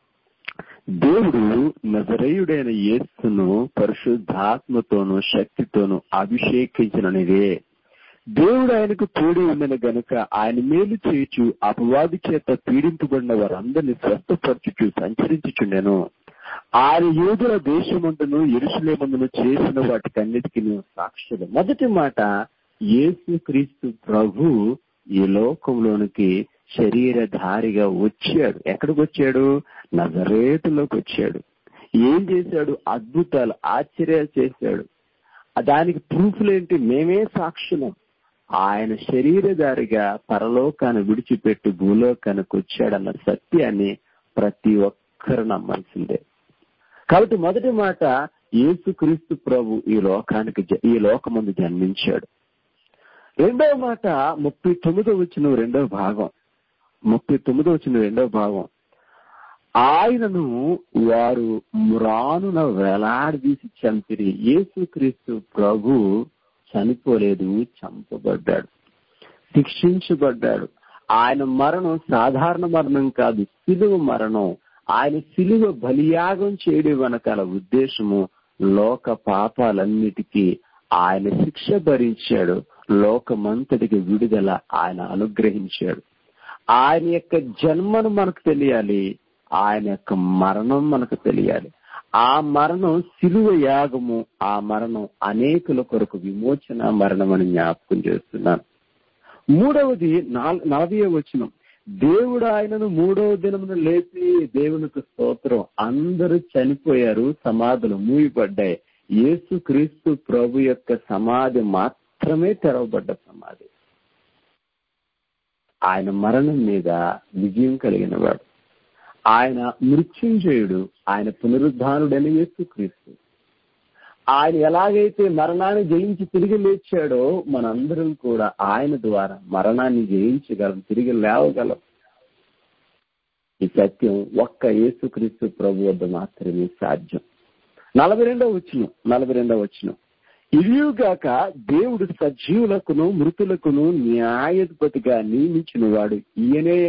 దేవుడు నజరేయుడైన యేసును పరిశుద్ధాత్మతోనూ శక్తితోనూ అభిషేకించిననిదే దేవుడు ఆయనకు తోడి ఉండిన గనుక ఆయన మేలు చేయుచు అపవాది చేత పీడింపబడిన వారందరినీ స్వస్థపరచుచు సంచరించుచుండెను ఆయన యోధుల దేశమందును ఎరుసలేమందును చేసిన వాటికన్నిటికీ సాక్షులు మొదటి మాట యేసు క్రీస్తు ప్రభు ఈ లోకంలోనికి శరీరధారిగా వచ్చాడు ఎక్కడికి వచ్చాడు నజరేతులోకి వచ్చాడు ఏం చేశాడు అద్భుతాలు ఆశ్చర్యాలు చేశాడు దానికి ప్రూఫ్లేంటి మేమే సాక్షులం ఆయన శరీరధారిగా పరలోకాన్ని విడిచిపెట్టి భూలోకానికి వచ్చాడన్న సత్యాన్ని ప్రతి ఒక్కరు నమ్మాల్సిందే కాబట్టి మొదటి మాట యేసుక్రీస్తు ప్రభు ఈ లోకానికి ఈ లోకమందు జన్మించాడు రెండవ మాట ముప్పై తొమ్మిదో వచ్చిన రెండవ భాగం ముప్పై తొమ్మిదో వచ్చిన రెండవ భాగం ఆయనను వారు మ్రానున వేలాడదీసి చంపిరి యేసుక్రీస్తు ప్రభు చనిపోలేదు చంపబడ్డాడు శిక్షించబడ్డాడు ఆయన మరణం సాధారణ మరణం కాదు సిలువ మరణం ఆయన సిలువ బలియాగం చేయడం వెనకాల ఉద్దేశము లోక పాపాలన్నిటికీ ఆయన శిక్ష భరించాడు లోకమంతటికి విడుదల ఆయన అనుగ్రహించాడు ఆయన యొక్క జన్మను మనకు తెలియాలి ఆయన యొక్క మరణం మనకు తెలియాలి ఆ మరణం సిలువ యాగము ఆ మరణం అనేకుల కొరకు విమోచన మరణం అని జ్ఞాపకం చేస్తున్నాను మూడవది నలభై వచనం దేవుడు ఆయనను మూడవ దినమును లేపి దేవునికి స్తోత్రం అందరూ చనిపోయారు సమాధులు మూయబడ్డాయి యేసు క్రీస్తు ప్రభు యొక్క సమాధి మాత్రమే తెరవబడ్డ సమాధి ఆయన మరణం మీద విజయం కలిగిన వాడు ఆయన మృత్యుంజయుడు ఆయన పునరుద్ధానుడని యేసు క్రీస్తు ఆయన ఎలాగైతే మరణాన్ని జయించి తిరిగి లేచాడో మనందరం కూడా ఆయన ద్వారా మరణాన్ని జయించగలం తిరిగి లేవగలం ఈ సత్యం ఒక్క యేసుక్రీస్తు ప్రభు వద్ద మాత్రమే సాధ్యం నలభై రెండవ వచ్చిన నలభై రెండవ వచ్చిన ఇదియుగాక దేవుడు సజీవులకును మృతులకును న్యాయాధిపతిగా నియమించిన వాడు ఈయనే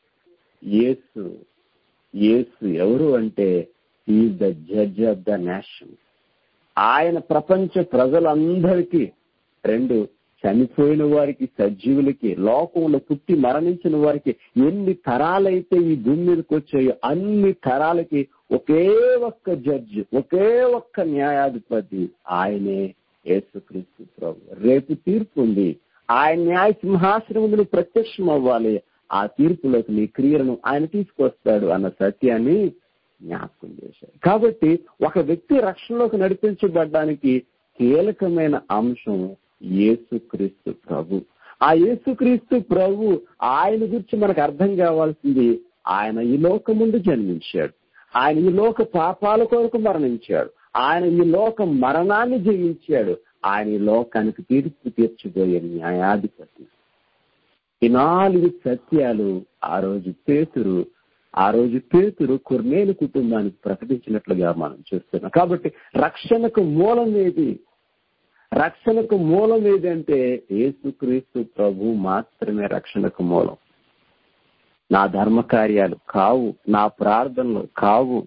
యేసు యేసు ఎవరు అంటే ఈ the judge of the nation ఆయన ప్రపంచ ప్రజలందరికీ రెండు చనిపోయిన వారికి సజీవులకి లోకంలో పుట్టి మరణించిన వారికి ఎన్ని తరాలైతే ఈ భూమి మీదకి వచ్చాయో అన్ని తరాలకి ఒకే ఒక్క జడ్జి ఒకే ఒక్క న్యాయాధిపతి ఆయనే యేసుక్రీస్తు ప్రభు రేపు తీర్పు ఉంది ఆయన న్యాయ సింహాసనములు ప్రత్యక్షం అవ్వాలి ఆ తీర్పులోకి నీ క్రియలను ఆయన తీసుకొస్తాడు అన్న సత్యాన్ని జ్ఞాపకం చేశారు కాబట్టి ఒక వ్యక్తి రక్షణలోకి నడిపించబడ్డానికి కీలకమైన అంశం యేసుక్రీస్తు ప్రభు ఆ యేసుక్రీస్తు ప్రభు ఆయన గురించి మనకు అర్థం కావాల్సింది ఆయన ఈ లోక ముందు జన్మించాడు ఆయన ఈ లోక పాపాల కొరకు మరణించాడు ఆయన ఈ లోక మరణాన్ని జయించాడు ఆయన ఈ లోకానికి తీర్పు తీర్చిపోయే న్యాయాధిపతి ఈ నాలుగు సత్యాలు ఆ రోజు పేతురు ఆ రోజు పేతురు కొర్నేలు కుటుంబానికి ప్రకటించినట్లుగా మనం చూస్తున్నాం కాబట్టి రక్షణకు మూలం ఏది రక్షణకు మూలం ఏదంటే యేసుక్రీస్తు ప్రభు మాత్రమే రక్షణకు మూలం నా ధర్మ కార్యాలు కావు నా ప్రార్థనలు కావు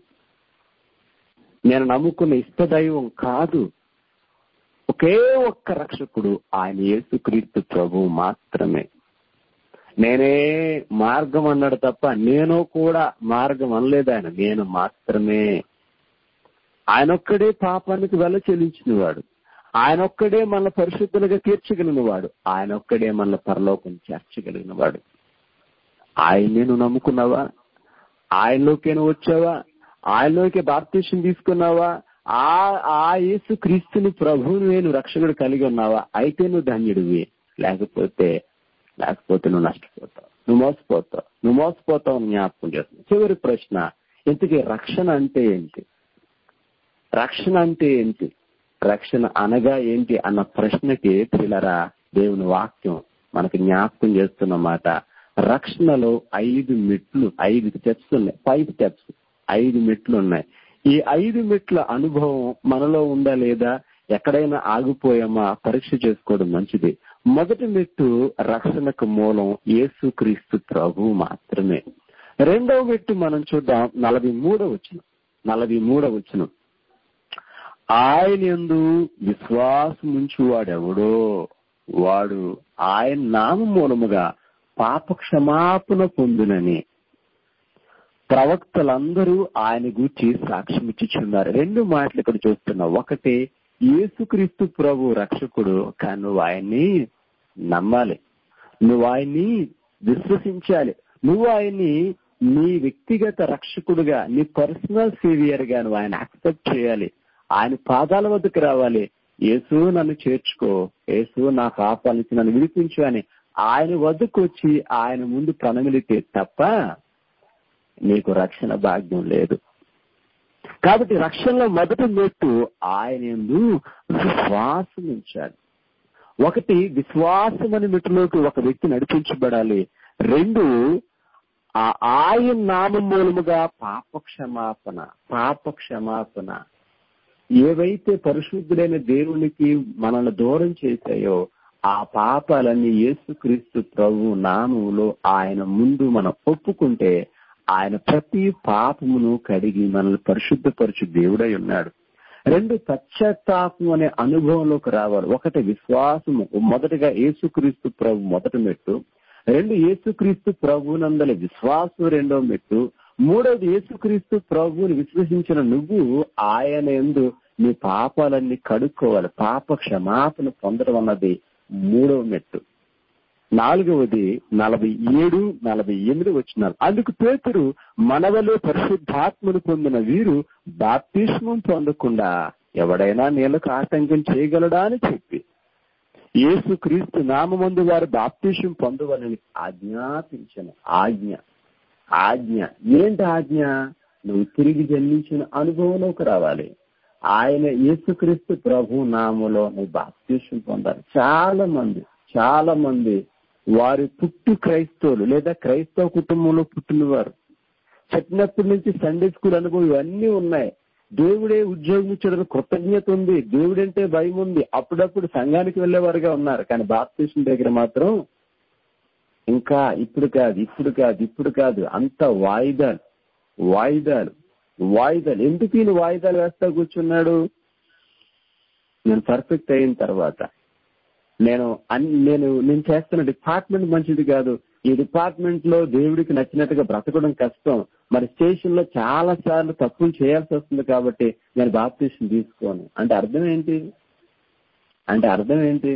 నేను నమ్ముకున్న ఇష్టదైవం కాదు ఒకే ఒక్క రక్షకుడు ఆయన యేసుక్రీస్తు ప్రభు మాత్రమే నేనే మార్గం అన్నాడు తప్ప నేను కూడా మార్గం అనలేదు ఆయన నేను మాత్రమే ఆయనొక్కడే పాపానికి వెల చెల్లించిన వాడు ఆయనొక్కడే మన పరిశుద్ధులుగా తీర్చగలిగిన వాడు ఆయనొక్కడే మన పరలోకం చేర్చగలిగిన వాడు ఆయన్ని నువ్వు నమ్ముకున్నావా ఆయనలోకి నువ్వు వచ్చావా ఆయనలోకి బాప్తీసం తీసుకున్నావా ఆ ఆ యేసు క్రీస్తుని ప్రభువుని నువ్వు రక్షకుడు కలిగి ఉన్నావా అయితే నువ్వు ధన్యుడివి లేకపోతే లేకపోతే నువ్వు నష్టపోతావు నువ్వు మోసపోతావు నువ్వు మోసపోతావు అని జ్ఞాపకం చేస్తుంది చివరి ప్రశ్న ఇంతకీ రక్షణ అంటే ఏంటి రక్షణ అంటే ఏంటి రక్షణ అనగా ఏంటి అన్న ప్రశ్నకి పిల్లరా దేవుని వాక్యం మనకి జ్ఞాపకం చేస్తున్నమాట రక్షణలో ఐదు మెట్లు ఐదు స్టెప్స్ ఉన్నాయి ఫైవ్ స్టెప్స్ ఐదు మెట్లు ఉన్నాయి ఈ ఐదు మెట్ల అనుభవం మనలో ఉందా లేదా ఎక్కడైనా ఆగిపోయామా పరీక్ష చేసుకోవడం మంచిది మొదటి మెట్టు రక్షణకు మూలం యేసుక్రీస్తు ప్రభు మాత్రమే రెండవ మెట్టు మనం చూద్దాం నలభై మూడో వచ్చిన నలభై మూడో వచ్చిన ఆయన ఎందు విశ్వాసం వాడెవడో వాడు ఆయన నామ మూలముగా పాప క్షమాపణ పొందునని ప్రవక్తలందరూ ఆయన గూర్చి సాక్ష్యం ఇచ్చిచున్నారు రెండు మాటలు ఇక్కడ చూస్తున్నాం ఒకటి యేసుక్రీస్తు ప్రభు రక్షకుడు కానీ నువ్వు ఆయన్ని నమ్మాలి నువ్వు ఆయన్ని విశ్వసించాలి నువ్వు ఆయన్ని నీ వ్యక్తిగత రక్షకుడుగా నీ పర్సనల్ సేవియర్ గా నువ్వు ఆయన యాక్సెప్ట్ చేయాలి ఆయన పాదాల వద్దకు రావాలి యేసు నన్ను చేర్చుకో యేసు నా పాపాల నుంచి నన్ను విడిపించు అని ఆయన వద్దకు వచ్చి ఆయన ముందు ప్రణమిలితే తప్ప నీకు రక్షణ భాగ్యం లేదు కాబట్టి రక్షణలో మొదటి మెట్టు ఆయన ఎందు విశ్వాసం ఉంచాలి ఒకటి విశ్వాసం అనే మెట్టులోకి ఒక వ్యక్తి నడిపించబడాలి రెండు ఆ ఆయన నామం మూలముగా పాప క్షమాపణ పాప క్షమాపణ ఏవైతే పరిశుద్ధుడైన దేవునికి మనల్ని దూరం చేశాయో ఆ పాపాలన్నీ యేసుక్రీస్తు ప్రభు నామములో ఆయన ముందు మనం ఒప్పుకుంటే ఆయన ప్రతి పాపమును కడిగి మనల్ని పరిశుద్ధపరచు దేవుడై ఉన్నాడు రెండు పశ్చాత్తాపం అనే అనుభవంలోకి రావాలి ఒకటి విశ్వాసము మొదటిగా యేసుక్రీస్తు ప్రభు మొదటి మెట్టు రెండు యేసుక్రీస్తు ప్రభునందల విశ్వాసం రెండో మెట్టు మూడవది యేసుక్రీస్తు ప్రభువుని విశ్వసించిన నువ్వు ఆయన ఎందు నీ పాపాలన్నీ కడుక్కోవాలి పాప క్షమాపణ పొందడం అన్నది మూడవ మెట్టు నాలుగవది నలభై ఏడు నలభై ఎనిమిది వచ్చినారు అందుకు పేతురు మనవలో పరిశుద్ధాత్మను పొందిన వీరు బాప్తిష్మం పొందకుండా ఎవడైనా నీళ్లకు ఆటంకం చేయగలడా అని చెప్పి యేసు క్రీస్తు నామందు వారు బాప్తిష్యం పొందవలని ఆజ్ఞాపించను ఆజ్ఞ ఆజ్ఞ ఏంటి ఆజ్ఞ నువ్వు తిరిగి జన్మించిన అనుభవంలోకి రావాలి ఆయన యేసుక్రీస్తు ప్రభు నామలో నువ్వు బాప్తిష్యం పొందాలి చాలా మంది చాలా మంది వారి పుట్టు క్రైస్తవులు లేదా క్రైస్తవ కుటుంబంలో పుట్టినవారు చిన్నప్పటి నుంచి సండే స్కూల్ అనుభవం ఇవన్నీ ఉన్నాయి దేవుడే ఉద్యోగం ఇచ్చడం కృతజ్ఞత ఉంది దేవుడంటే భయం ఉంది అప్పుడప్పుడు సంఘానికి వెళ్లేవారుగా ఉన్నారు కానీ బాప్తీసం దగ్గర మాత్రం ఇంకా ఇప్పుడు కాదు ఇప్పుడు కాదు ఇప్పుడు కాదు అంత వాయిదాలు వాయిదాలు వాయిదాలు ఎందుకు ఈయన వాయిదాలు వేస్తా కూర్చున్నాడు నేను పర్ఫెక్ట్ అయిన తర్వాత నేను నేను నేను చేస్తున్న డిపార్ట్మెంట్ మంచిది కాదు ఈ డిపార్ట్మెంట్ లో దేవుడికి నచ్చినట్టుగా బ్రతకడం కష్టం మరి స్టేషన్ లో చాలా సార్లు తప్పులు చేయాల్సి వస్తుంది కాబట్టి నేను బాప్తీసం తీసుకోను అంటే అర్థం ఏంటి అంటే అర్థం ఏంటి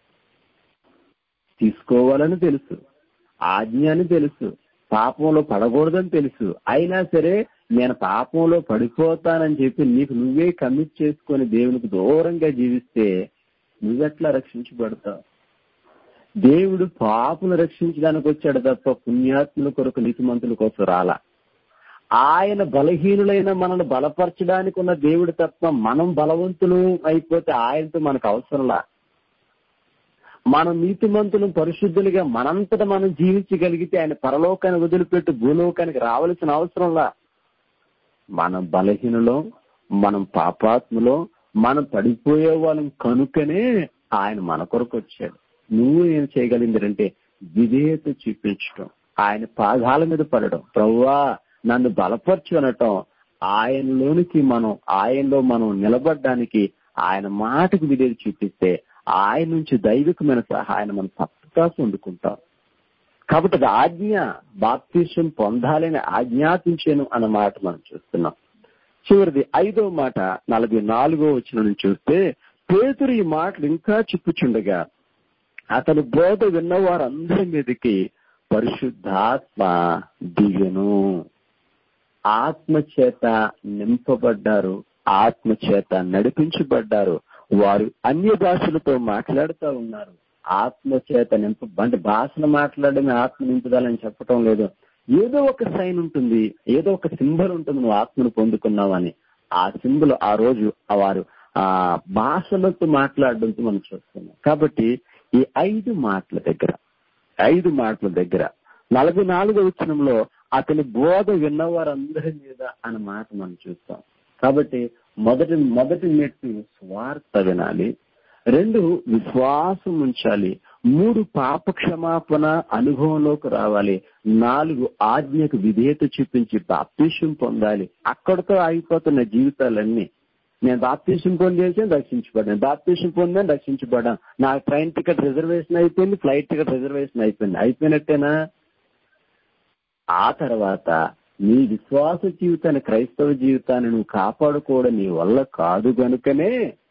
తీసుకోవాలని తెలుసు ఆజ్ఞ అని తెలుసు పాపంలో పడకూడదని తెలుసు అయినా సరే నేను పాపంలో పడిపోతానని చెప్పి నీకు నువ్వే కమిట్ చేసుకొని దేవునికి దూరంగా జీవిస్తే నువ్వెట్లా రక్షించబడతావు దేవుడు పాపును రక్షించడానికి వచ్చాడు తప్ప పుణ్యాత్ముల కొరకు నీతిమంతుల కోసం రాలా ఆయన బలహీనులైన మనల్ని బలపరచడానికి ఉన్న దేవుడు తప్ప మనం బలవంతులు అయిపోతే ఆయనతో మనకు అవసరంలా మనం నీతిమంతులు పరిశుద్ధులుగా మనంతట మనం జీవించగలిగితే ఆయన పరలోకాన్ని వదిలిపెట్టి భూలోకానికి రావాల్సిన అవసరంలా మనం బలహీనులో మనం పాపాత్ములో మనం పడిపోయే వాళ్ళం కనుకనే ఆయన మన కొరకు వచ్చాడు నువ్వు ఏం చేయగలిగిందంటే విధేయత చూపించడం ఆయన పాదాల మీద పడడం ప్రవ్వా నన్ను బలపరచు అనటం ఆయనలోనికి మనం ఆయనలో మనం నిలబడడానికి ఆయన మాటకు విధేయత చూపిస్తే ఆయన నుంచి దైవికమైన సహాయం మనం తప్పగా పొందుకుంటాం కాబట్టి అది ఆజ్ఞ బాప్తీసం పొందాలని ఆజ్ఞాపించాను అన్న మాట మనం చూస్తున్నాం చివరిది ఐదో మాట నలభై నాలుగో వచ్చిన చూస్తే పేతురు ఈ మాటలు ఇంకా చెప్పుచుండగా అతను బోధ విన్న వారందరి మీదకి పరిశుద్ధాత్మ దిగను ఆత్మ చేత నింపబడ్డారు ఆత్మ చేత నడిపించబడ్డారు వారు అన్య భాషలతో మాట్లాడుతూ ఉన్నారు ఆత్మ చేత నింపు అంటే భాషను మాట్లాడమే ఆత్మ నింపుదలని చెప్పటం లేదు ఏదో ఒక సైన్ ఉంటుంది ఏదో ఒక సింబల్ ఉంటుంది నువ్వు ఆత్మను పొందుకున్నావని ఆ సింబల్ ఆ రోజు ఆ వారు ఆ భాషలతో మాట్లాడడంతో మనం చూస్తున్నాం కాబట్టి ఈ ఐదు మాటల దగ్గర ఐదు మాటల దగ్గర నలభై నాలుగో వచనంలో అతని బోధ విన్నవారందరి మీద అన్న మాట మనం చూస్తాం కాబట్టి మొదటి మొదటి మెట్టు స్వార్థ వినాలి రెండు విశ్వాసం ఉంచాలి మూడు పాప క్షమాపణ అనుభవంలోకి రావాలి నాలుగు ఆజ్ఞకు విధేయత చూపించి బాప్తీషం పొందాలి అక్కడతో ఆగిపోతున్న జీవితాలన్నీ నేను బాప్తీషం పొందేసి రక్షించబడ్డాను బాప్తీషం పొందాను రక్షించబడ్డాను నా ట్రైన్ టికెట్ రిజర్వేషన్ అయిపోయింది ఫ్లైట్ టికెట్ రిజర్వేషన్ అయిపోయింది అయిపోయినట్టేనా ఆ తర్వాత నీ విశ్వాస జీవితాన్ని క్రైస్తవ జీవితాన్ని నువ్వు కాపాడుకోవడం నీ వల్ల కాదు గనుకనే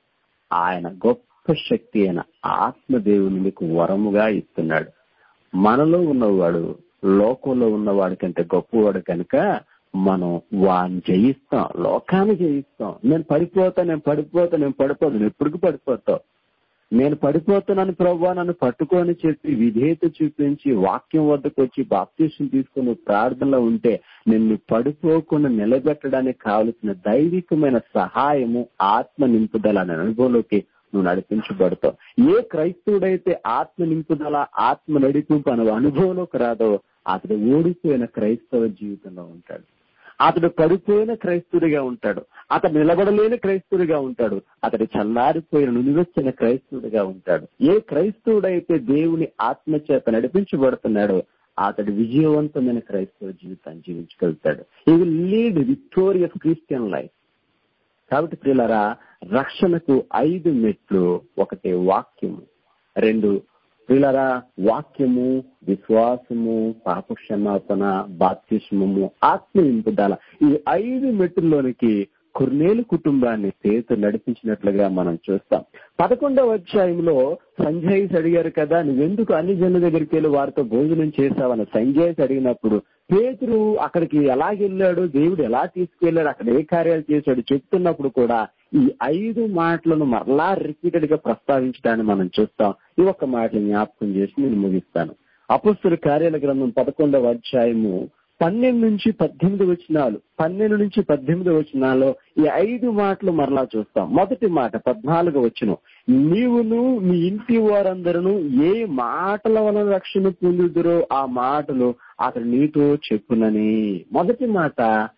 ఆయన గొప్ప శక్తి అయిన ఆత్మదేవుని నీకు వరముగా ఇస్తున్నాడు మనలో ఉన్నవాడు లోకంలో ఉన్నవాడి కంటే గొప్పవాడు కనుక మనం వాడిని జయిస్తాం లోకాన్ని జయిస్తాం నేను పడిపోతా నేను పడిపోతా నేను పడిపోతా నువ్వు ఎప్పటికి పడిపోతావు నేను పడిపోతున్నాను ప్రభు నన్ను పట్టుకొని చెప్పి విధేయత చూపించి వాక్యం వద్దకు వచ్చి బాప్తీసం తీసుకుని ప్రార్థనలో ఉంటే నిన్ను పడిపోకుండా నిలబెట్టడానికి కావలసిన దైవికమైన సహాయము ఆత్మ నింపుదల అనే అనుభవంలోకి నువ్వు నడిపించబడతావు ఏ క్రైస్తవుడైతే ఆత్మ నింపుదల ఆత్మ నడిపింపు అనే అనుభవంలోకి రాదో అతడు ఓడిపోయిన క్రైస్తవ జీవితంలో ఉంటాడు అతడు పడిపోయిన క్రైస్తవుడిగా ఉంటాడు అతడు నిలబడలేని క్రైస్తవుడిగా ఉంటాడు అతడు చల్లారిపోయిన నునివెచ్చిన క్రైస్తవుడిగా ఉంటాడు ఏ క్రైస్తవుడైతే దేవుని ఆత్మచేత నడిపించబడుతున్నాడో అతడు విజయవంతమైన క్రైస్తవ జీవితాన్ని జీవించగలుగుతాడు ఈ will lead victorious Christian life కాబట్టి ప్రియులరా రక్షణకు ఐదు మెట్లు ఒకటి వాక్యము రెండు ప్రియులరా వాక్యము విశ్వాసము పాప క్షమాపణ బాప్తిష్మము ఆత్మ ఇంపుదల ఈ ఐదు మెట్టుల్లోనికి కొర్నేలు కుటుంబాన్ని పేరు నడిపించినట్లుగా మనం చూస్తాం పదకొండవ అధ్యాయంలో సంజయ్స్ అడిగారు కదా నువ్వెందుకు అన్ని జనుల దగ్గరికి వెళ్ళి వారితో భోజనం చేశావని సంజయ్స్ అడిగినప్పుడు పేతురు అక్కడికి ఎలాగెళ్ళాడు దేవుడు ఎలా తీసుకెళ్లాడు అక్కడ ఏ కార్యాలు చేశాడు చెప్తున్నప్పుడు కూడా ఈ ఐదు మాటలను మరలా రిపీటెడ్ గా ప్రస్తావించడాన్ని మనం చూస్తాం ఈ ఒక్క మాటలు జ్ఞాపకం చేసి నేను ముగిస్తాను అపుస్తుల కార్యాల గ్రంథం పదకొండవ అధ్యాయము పన్నెండు నుంచి పద్దెనిమిది వచనాలు పన్నెండు నుంచి పద్దెనిమిది వచనాల్లో ఈ ఐదు మాటలు మరలా చూస్తాం మొదటి మాట పద్నాలుగు వచనం నీవును మీ ఇంటి వారందరూ ఏ మాటల వలన రక్షణ పొందుదురో ఆ మాటలు అతడు నీతో చెప్పునని మొదటి మాట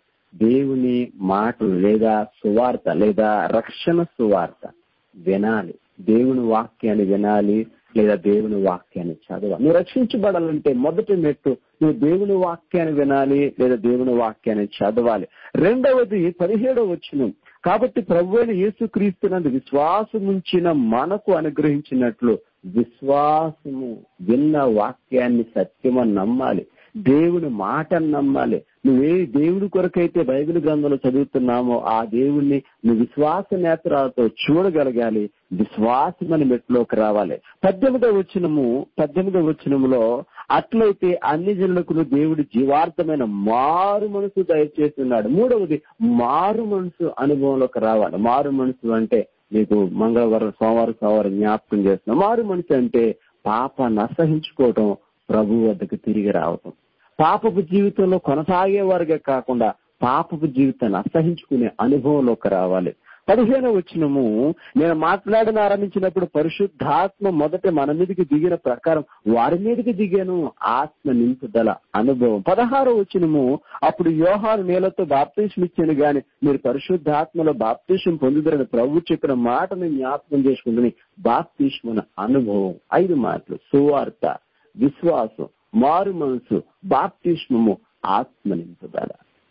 దేవుని మాటలు లేదా సువార్త లేదా రక్షణ సువార్త వినాలి దేవుని వాక్యాన్ని వినాలి లేదా దేవుని వాక్యాన్ని చదవాలి నువ్వు రక్షించబడాలంటే మొదటి మెట్టు నువ్వు దేవుని వాక్యాన్ని వినాలి లేదా దేవుని వాక్యాన్ని చదవాలి రెండవది పదిహేడవ వచ్చిన కాబట్టి ప్రభు అయిన యేసుక్రీస్తునందు విశ్వాసం ఉంచిన మనకు అనుగ్రహించినట్లు విశ్వాసము విన్న వాక్యాన్ని సత్యమని నమ్మాలి దేవుని మాటను నమ్మాలి నువ్వే దేవుడి కొరకైతే బైబిల్ గ్రంథంలో చదువుతున్నామో ఆ దేవుణ్ణి నువ్వు విశ్వాస నేత్రాలతో చూడగలగాలి విశ్వాసమని మెట్లోకి రావాలి పద్దెనిమిదవ వచనము పద్దెనిమిదవ వచనములో అట్లయితే అన్ని జనులకు దేవుడి జీవార్థమైన మారు మనసు దయచేస్తున్నాడు మూడవది మారు మనసు అనుభవంలోకి రావాలి మారు మనసు అంటే మీకు మంగళవారం సోమవారం సోమవారం జ్ఞాపకం చేస్తున్నాం మారు మనసు అంటే పాపాన్ని అసహించుకోవటం ప్రభు వద్దకు తిరిగి రావటం పాపపు జీవితంలో కొనసాగేవారుగా కాకుండా పాపపు జీవితాన్ని అసహించుకునే అనుభవంలోకి రావాలి పదిహేను వచ్చినము నేను మాట్లాడిన ఆరంభించినప్పుడు పరిశుద్ధాత్మ మొదట మన మీదకి దిగిన ప్రకారం వారి మీదకి దిగాను ఆత్మ నింపుదల అనుభవం పదహారో వచ్చినము అప్పుడు యోహాను నేలతో బాప్తీసం ఇచ్చాను గాని మీరు పరిశుద్ధాత్మలో బాప్తీసం పొందుదరని ప్రభు చెప్పిన మాటను జ్ఞాపకం చేసుకుంటుని బాప్తీష్మన అనుభవం ఐదు మాటలు సువార్త విశ్వాసం మారు మనసు బాప్తిష్మము ఆత్మ నింపుదల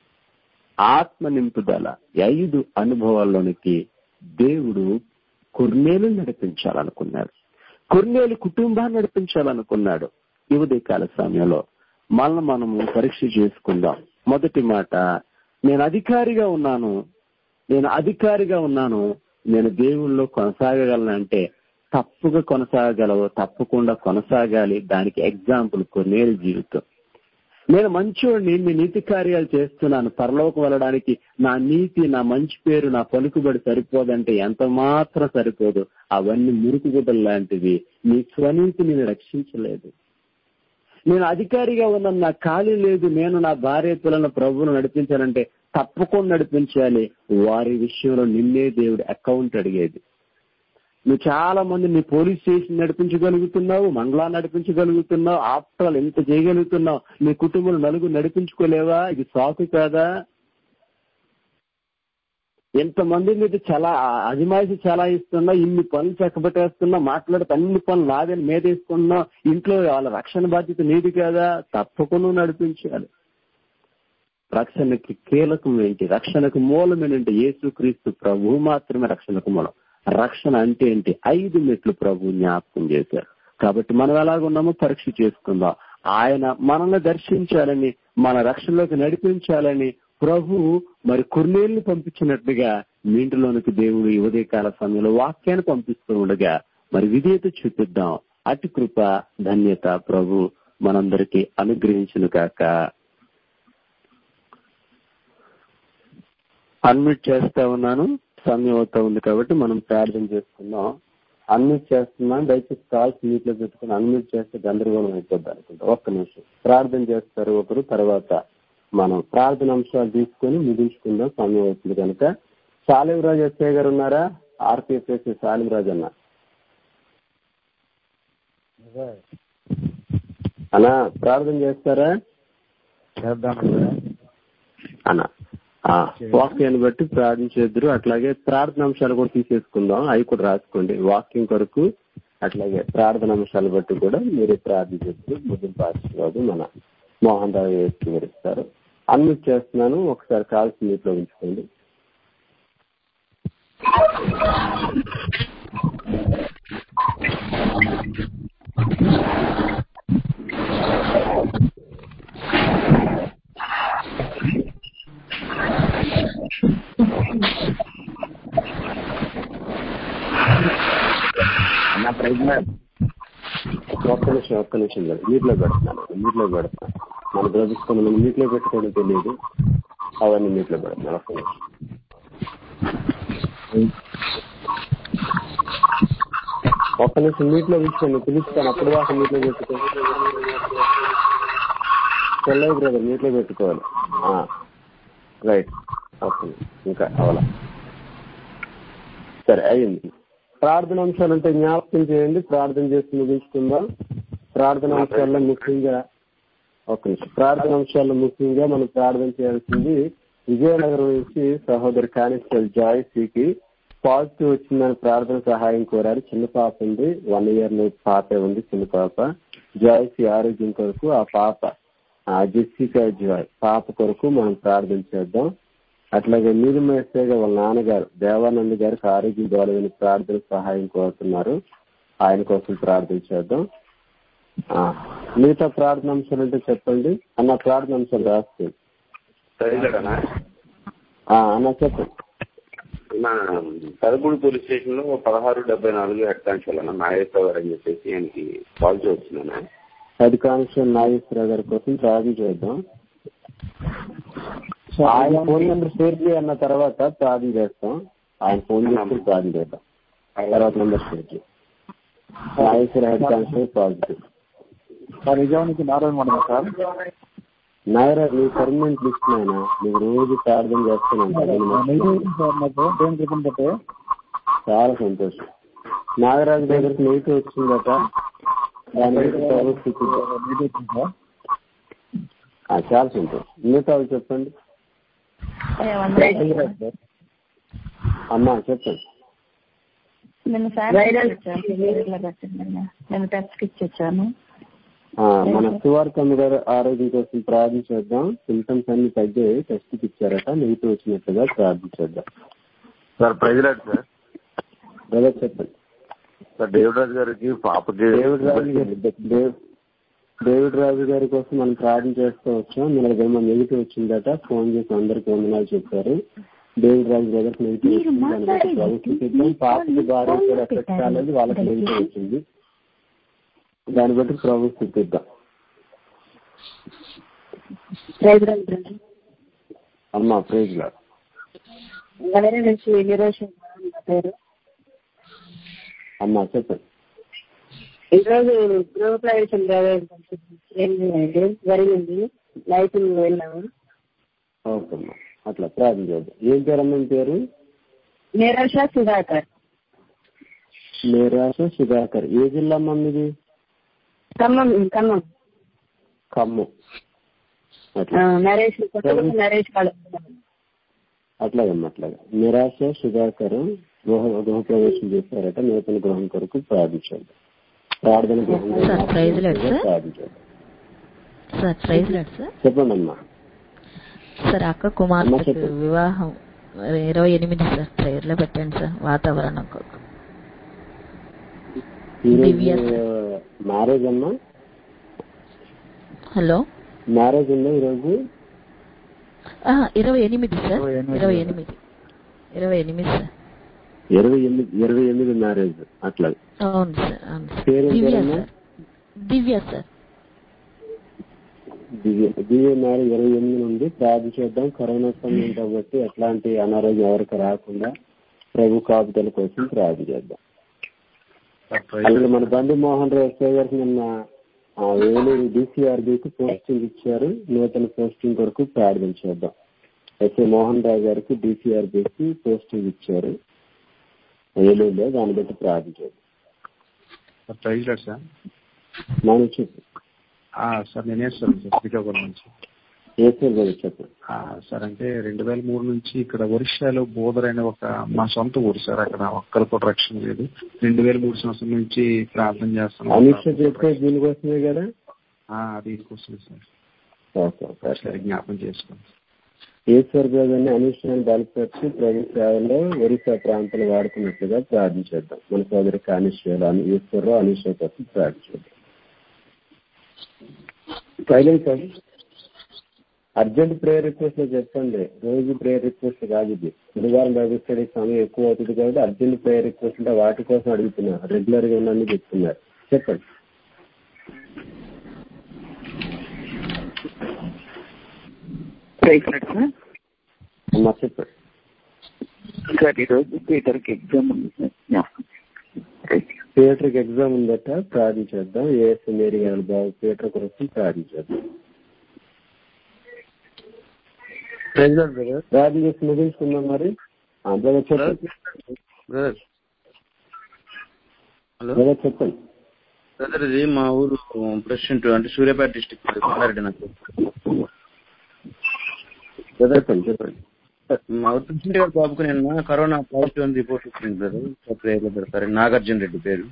ఆత్మ నింపుదల ఐదు అనుభవాల్లోనికి దేవుడు కొర్నేలు నడిపించాలనుకున్నాడు కొర్నేలు కుటుంబాన్ని నడిపించాలనుకున్నాడు ఈ ఉదయకాల సమయంలో మళ్ళీ మనము పరీక్ష చేసుకుందాం మొదటి మాట నేను అధికారిగా ఉన్నాను నేను అధికారిగా ఉన్నాను నేను దేవుళ్ళలో కొనసాగగలనంటే తప్పుగా కొనసాగలవు తప్పకుండా కొనసాగాలి దానికి ఎగ్జాంపుల్ కొన్నేళ్ళ జీవితం నేను మంచివాడిని నేను నీతి కార్యాలు చేస్తున్నాను పరలోకం వెళ్ళడానికి నా నీతి నా మంచి పేరు నా పలుకుబడి సరిపోదంటే ఎంత మాత్రం సరిపోదు అవన్నీ మురుకు గుడ్డలు లాంటివి నీ స్వనీతి నేను రక్షించలేదు నేను అధికారిగా ఉన్న నా ఖాళీ లేదు నేను నా భార్య పిల్లల ప్రభువును నడిపించాలంటే తప్పకుండా నడిపించాలి వారి విషయంలో నిన్నే దేవుడు అకౌంట్ అడిగేది నువ్వు చాలా మంది నీ పోలీస్ స్టేషన్ నడిపించగలుగుతున్నావు మండలా నడిపించగలుగుతున్నావు ఆఫ్టర్ ఆల్ ఎంత చేయగలుగుతున్నావు నీ కుటుంబం నలుగురు నడిపించుకోలేవా ఇది సాకు కాదా ఎంతమంది మీద చాలా అజమాయిషి చాలా ఇస్తున్నా ఇన్ని పనులు చక్కబెట్టేస్తున్నా మాట్లాడితే అన్ని పనులు నాదని మీదేసుకున్నావు ఇంట్లో వాళ్ళ రక్షణ బాధ్యత నీది కదా తప్పకుండా నడిపించాలి రక్షణకి కీలకం ఏంటి రక్షణకు మూలం ఏంటంటే యేసుక్రీస్తు ప్రభు మాత్రమే రక్షణకు మూలం రక్షణ అంటే ఏంటి ఐదు మెట్లు ప్రభు జ్ఞాపకం చేశారు కాబట్టి మనం ఎలాగున్నామో పరీక్ష చేసుకుందాం ఆయన మనల్ని దర్శించాలని మన రక్షణలోకి నడిపించాలని ప్రభు మరి కొన్నేళ్లు పంపించినట్టుగా మీ ఇంటిలోనికి దేవుడు ఈ ఉదయకాల సమయంలో వాక్యాన్ని పంపిస్తూ ఉండగా మరి విధేయత చూపిద్దాం అతి కృప ధన్యత ప్రభు మనందరికీ అనుగ్రహించును కాక అన్మిట్ చేస్తా ఉన్నాను సమయం అవుతా ఉంది కాబట్టి మనం ప్రార్థన చేసుకుందాం అన్మ్యూట్ చేస్తున్నాం దయచేసి కాల్స్ మీట్ లో పెట్టుకుని అన్మ్యూట్ చేస్తే గందరగోళం అయిపోద్ది అనుకుంటా ఒక్క నిమిషం ప్రార్థన చేస్తారు ఒకరు తర్వాత మనం ప్రార్థన అంశాలు తీసుకొని ముగించుకుందాం సమయం అవుతుంది కనుక సాలిమరాజు ఎస్ఐ గారు ఉన్నారా ఆర్పిఎఫ్ఎస్ సాలిమరాజు అన్న అన్నా ప్రార్థన చేస్తారా చేద్దాం అన్న ఆ, వాక్యాన్ని బట్టి ప్రార్థించేద్దరు అట్లాగే ప్రార్థన అంశాలు కూడా తీసేసుకుందాం అవి కూడా రాసుకోండి వాక్యం కొరకు అట్లాగే ప్రార్థన అంశాలు బట్టి కూడా మీరు ప్రార్థించేద్దరు ముగింపు ఆశీర్వాదం మన మోహన్ రావు వేసి వివరిస్తారు అన్మిట్ చేస్తున్నాను ఒకసారి కాల్స్ మీట్లో ఉంచుకోండి అన్న ప్రయత్నం ఒక్క నిమిషం ఒక్క నిమిషం కాదు మీట్లో పెడుతున్నాను మీట్లో పెడుతున్నాను మన బ్రదర్స్ కొంతమంది మీట్లో పెట్టుకోవడం తెలియదు అవన్నీ మీట్లో పెడుతున్నాను ఒక్క నిమిషం ఒక్క నిమిషం మీట్లో ఉంచుకోండి పిలుస్తాను అప్పుడు దాకా మీట్లో పెట్టుకోండి చెల్లయ్య బ్రదర్ మీట్లో పెట్టుకోవాలి రైట్ ఓకే ఇంకా అవలా సరే అయ్యింది ప్రార్థన అంశాలు అంటే జ్ఞాపకం చేయండి ప్రార్థన చేసి ముగించుకుందాం ప్రార్థన అంశాల్లో ముఖ్యంగా ఒక నిమిషం ప్రార్థన అంశాల్లో ముఖ్యంగా మనం ప్రార్థన చేయాల్సింది విజయనగరం నుంచి సహోదరి కానిస్టల్ జాయ్సీకి పాజిటివ్ వచ్చిందని ప్రార్థన సహాయం కోరారు చిన్న పాప ఉంది వన్ ఇయర్ పాపే ఉంది చిన్న పాప జాయ్సీ ఆరోగ్యం కొరకు ఆ పాప ఆ జెస్సికా జాయ్ పాప కొరకు మనం ప్రార్థన చేద్దాం అట్లాగే నీరు మేసేగా వాళ్ళ నాన్నగారు దేవానంద్ గారికి ఆరోగ్యం బాగాలేదని ప్రార్థన సహాయం కోరుతున్నారు ఆయన కోసం ప్రార్థన చేద్దాం ఆ, మిగతా ప్రార్థన అంశాలు అంటే చెప్పండి అన్న ప్రార్థన అంశాలు రాస్తుంది సరేనా అన్న చెప్పండి నా పదమూడు పోలీస్ స్టేషన్ లో పదహారు డెబ్బై నాలుగు హెడ్ కానిస్టేబుల్ అన్న నాగేశ్వర గారు అని చెప్పేసి ఆయనకి పాజిటివ్ వచ్చిందన్న హెడ్ కానిస్టేబుల్ నాగేశ్వరరావు గారి కోసం ప్రార్థన చేద్దాం ఆయన ఫోన్ నెంబర్ షేర్ చేయన్న తర్వాత ప్రార్థన చేస్తాం ఆయన ఫోన్ చేసుకుని ప్రార్థన చేద్దాం తర్వాత నెంబర్ షేర్ చేయి Nageswara head constable positive sir నిజానికి నారాయణ మండలం సార్ నాగరా నీ పర్మనెంట్ లిస్ట్ నాయన నీకు రోజు ప్రార్థన చేస్తున్నాను నెగిటివ్ సార్ నాకు దేని చెప్పండి బట్టే చాలా సంతోషం నాగరాజు దగ్గరికి నెగిటివ్ వచ్చిందట దాని మీద ప్రభు స్థితిద్దాం. నెగిటివ్ సార్ ఆ, చాలా సంతోషం మిగతా వాళ్ళు చెప్పండి సార్ అమ్మా చెప్పండి నేను శానిటైజర్ ఇచ్చాను నేను టెస్ట్కి ఇచ్చి వచ్చాను ఆ, మన సువార్తమ్మ గారు ఆరోగ్యం కోసం ప్రార్థించేద్దాం సిమ్టమ్స్ అన్ని తగ్గాయి టెస్ట్ ఇచ్చారట నెగిటివ్ వచ్చినట్టుగా ప్రార్థించేద్దాం సార్ ప్రైజ్లాడ్ సార్ బ్రదర్ చెప్పండి సార్ డేవిడ్ రాజు గారికి పాపకి డేవిడ్ రాజు గారి దేవ్- డేవిడ్ రాజు గారి కోసం మనం ప్రార్థన చేస్తూ వచ్చాం మనకేమో నెగిటివ్ వచ్చిందట ఫోన్ చేసి అందరికి వందనాలు చెప్పారు డేవిడ్ రాజు బ్రదర్స్ నెగిటివ్ మీరు వచ్చింది దాన్ని బట్టి మాట్లాడేది ప్రభుత్వం సిద్ధం పాపకి భార్య కూడా ఎఫెక్ట్ కాలేదు వాళ్ళకి నెగిటివ్ వచ్చింది దాన్ని బట్టి ప్రభు స్థితిద్దాం ప్రైజ్ రాదు అమ్మా ప్రైజ్ లా వేరే నుంచి నిరోషన్ నా పేరు అమ్మా చెప్పండి ఈరోజు గృహ ప్రవేశం జరిగింది జరిగింది లైటింగ్ వెళ్ళాము ఓకే అమ్మా అట్లా ప్రార్థన చేద్దాం ఏం పేరమ్మా మీ పేరు నిరోష సుధాకర్ నిరాశ సుధాకర్ ఏ జిల్లా అమ్మా మీది ఖమ్మం ఖమ్మం ఖమ్మం ఆ, అట్లా నరేష్ కొత్తగూడెం నరేష్ కలుపుతున్నాను అట్లాగమ్మా అట్లాగా నిరాశ సుధాకర్ గృహ గృహ ప్రవేశం చేశారట నూతన గృహం కొరకు ప్రార్థించాడు ప్రార్థన గృహం కొరకు సార్, ప్రైజ్ లార్డ్ సార్. ప్రార్థించాడు సార్ ప్రైజ్ లాడ్ సార్ చెప్పండి అమ్మా సార్ అక్క అమ్మ కుమార్తెకు చెప్పండి. వివాహం ఇరవై ఎనిమిది సార్ ప్రేయర్లో పెట్టండి సార్ వాతావరణం కొరకు దివ్య ఈరోజు మ్యారేజ్ అమ్మా హలో మ్యారేజ్ ఉందా ఈరోజు ఆ, ఇరవై ఎనిమిది సార్ ఇరవై ఎనిమిది. ఇరవై ఎనిమిది ఇరవై ఎనిమిది సార్ ఇరవై ఎనిమిది ఇరవై ఎనిమిది మ్యారేజ్ అట్లా అవును సార్ అవును సార్ పేరేం దివ్య పేరమ్మా? Sir Divya sir Divya Divya marriage ఇరవై ఎనిమిది నుండి ప్రార్థించేద్దాం కరోనా సమయం కాబట్టి ఎట్లాంటి అనారోగ్యం ఎవరికి రాకుండా ప్రభు కాపుదల కోసం ప్రార్థించేద్దాం అలాగే మన బండి మోహన్ రావు ఎస్ఐ గారికి నిన్న ఆ, వేలూరు డిసిఆర్బికి పోస్టింగ్ ఇచ్చారు నూతన పోస్టింగ్ కొరకు ప్రార్థించేద్దాం ఎస్ఐ మోహన్ రావు గారికి డిసిఆర్బికి పోస్టింగ్ ఇచ్చారు వేలూరులో దాన్ని బట్టి ప్రార్థించేద్దాం ప్రైజ్ లాడ్ సార్ మనం చెప్పు ఆ, సార్ నేనే సార్ శ్రీకాకుళం నుంచి ఏసీ గారు చెప్పు ఆ, సార్ అంటే రెండు వేల మూడు నుంచి ఇక్కడ ఒరిస్సాలో బోధర్ అనే ఒక మా సొంత ఊరు సార్ అక్కడ ఒక్కరు కూడా రక్షణ లేదు రెండు వేల మూడు సంవత్సరం నుంచి ప్రార్థన చేస్తున్నాం అనిష్ట చెప్పే దీనికోసమే కదా ఆ, దీనికోసమే సార్ ఓకే ఓకే ఒకసారి జ్ఞాపం చేసుకోండి ఈశ్వర్ గారిని అనుష్ఠాన్ని బలపరిచి ప్రభు సేవలో ఒరిస్సా ప్రాంతాలు వాడుతున్నట్లుగా ప్రార్థించేద్దాం మన సోదరి కానిశ్వరు ఈశ్వరరావు అనుష్ఠ కోసం ప్రార్థించేద్దాం silent sir urgent prayer request లో చెప్పండి రోజు ప్రేయర్ రిక్వెస్ట్ కాదు ఇది బుధవారం బైబిల్ స్టడీ సమయం ఎక్కువ అవుతుంది కాబట్టి అర్జెంట్ ప్రేయర్ రిక్వెస్ట్ ఉంటే వాటి కోసం అడుగుతున్నా రెగ్యులర్ గా ఉన్నన్ని చెప్తున్నారు చెప్పండి ప్రైజ్ లార్డ్ సార్ అమ్మా చెప్పండి సార్ ఈరోజు పీటర్కి ఎగ్జామ్ ఉంది సార్ జ్ఞాపకం ప్రైజ్ లార్డ్. పీటర్కి ఎగ్జామ్ ఉందట ప్రార్థించేద్దాం ఏఎస్ మేరీ గారి బాబు పీటర్ కోసం ప్రార్థించేద్దాం ప్రైజ్ లార్డ్ బ్రదర్ ప్రార్థన చేసి ముగించుకుందాం మరి ఆ, బ్రదర్ చెప్పండి బ్రదర్ హలో బ్రదర్ చెప్పండి బ్రదర్ ఇది మా ఊరు ప్రెసిడెంట్ అంటే సూర్యాపేట డిస్టిక్ కొండారెడ్డి నాకు బ్రదర్ చెప్పండి చెప్పండి మా ఊరు ప్రెసిడెంట్ గారి బాబుకు నిన్న కరోనా పాజిటివ్ అని రిపోర్ట్ వచ్చింది బ్రదర్ ప్రేయర్లో పెడతారు నాగార్జున రెడ్డి పేరు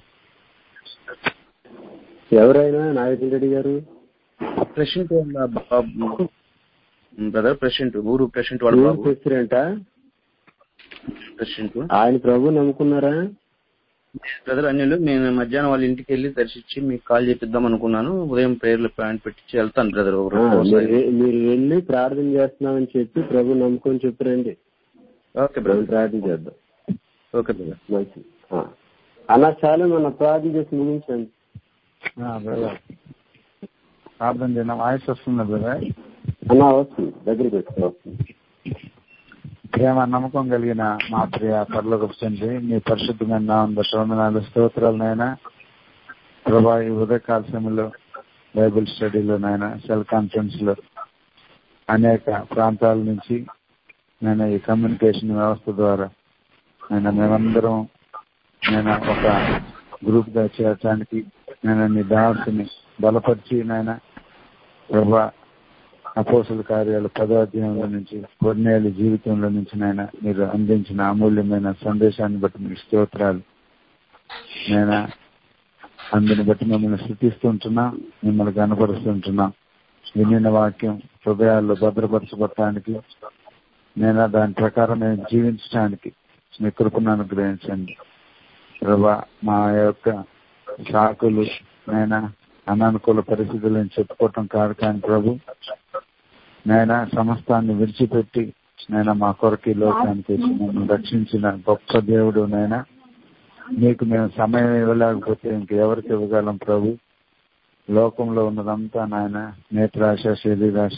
ఎవరైనా నాగార్జున రెడ్డి గారు ప్రెసిడెంట్ వాళ్ళ బాబు బ్రదర్ ప్రెసిడెంట్ ఊరు ప్రెసిడెంట్ వాళ్ళ ఊరు బాబు ప్రెసిడెంటా ప్రెసిడెంట్ ఆయన ప్రభు నమ్ముకున్నారా బ్రదర్ అన్యులు నేను మధ్యాహ్నం వాళ్ళ ఇంటికి వెళ్ళి దర్శించి మీకు కాల్ చేపిద్దాం అనుకున్నాను ఉదయం ప్రేయర్లో పాయింట్ పెట్టించి వెళ్తాను బ్రదర్ ఒక ఆ, రోజు మీరు వె- మీరు వెళ్ళి ప్రార్థన చేస్తున్నామని చెప్పి ప్రభు నమ్ముకొని చెప్పరండి ఓకే మనం బ్రదర్ ప్రార్థన చేద్దాం ఓకే బ్రదర్ మంచిది ఆ. అలా చాలు మన ప్రార్థన చేసి ముగించండి బ్రదర్ ప్రార్థన చేయడం వాయిస్ వస్తుందా బ్రదర్ అన్నా వస్తుంది దగ్గర పెట్టుకో వస్తుంది ప్రేమ నమ్మకం కలిగిన మా ప్రియ పరలోకపు తండ్రి మీ పరిశుద్ధమైన నామం బట్టి వందనాలు స్తోత్రాలనైనా ప్రభా ఈ ఉదయకాల సమయంలో బైబిల్ స్టడీలో నాయన సెల్ కాన్ఫరెన్స్ లో అనేక ప్రాంతాల నుంచి నేను ఈ కమ్యూనికేషన్ వ్యవస్థ ద్వారా నేను మేమందరం నేను ఒక గ్రూప్ గా చేర్చడానికి నేను నీ దాసుని బలపరిచి నాయన ప్రభా అపోసల కార్యాలు పదాధ్యాయంలో నుంచి కొన్నేళ్ళ జీవితంలో నుంచి నాయన మీరు అందించిన అమూల్యమైన సందేశాన్ని బట్టి మీకు స్తోత్రాలు నేను అందుని బట్టి మిమ్మల్ని స్థుతిస్తుంటున్నా మిమ్మల్ని కనపరుస్తుంటున్నా వినిన వాక్యం హృదయాల్లో భద్రపరచబడటానికి నేను దాని ప్రకారం నేను జీవించడానికి మీ కృపను అనుగ్రహించండి ప్రభా మా యొక్క సాకులు నేను అనానుకూల పరిస్థితులను చెప్పుకోవటం కాదు కానీ ప్రభు నేను సమస్తాన్ని విడిచిపెట్టి నేను మా కొరకు ఈ లోకానికి వచ్చి మమ్మల్ని రక్షించిన గొప్ప దేవుడు నైనా మీకు మేము సమయం ఇవ్వలేకపోతే ఇంకెవరికి ఇవ్వగలం ప్రభు లోకంలో ఉన్నదంతా నాయన నేత్రాశ శరీరాశ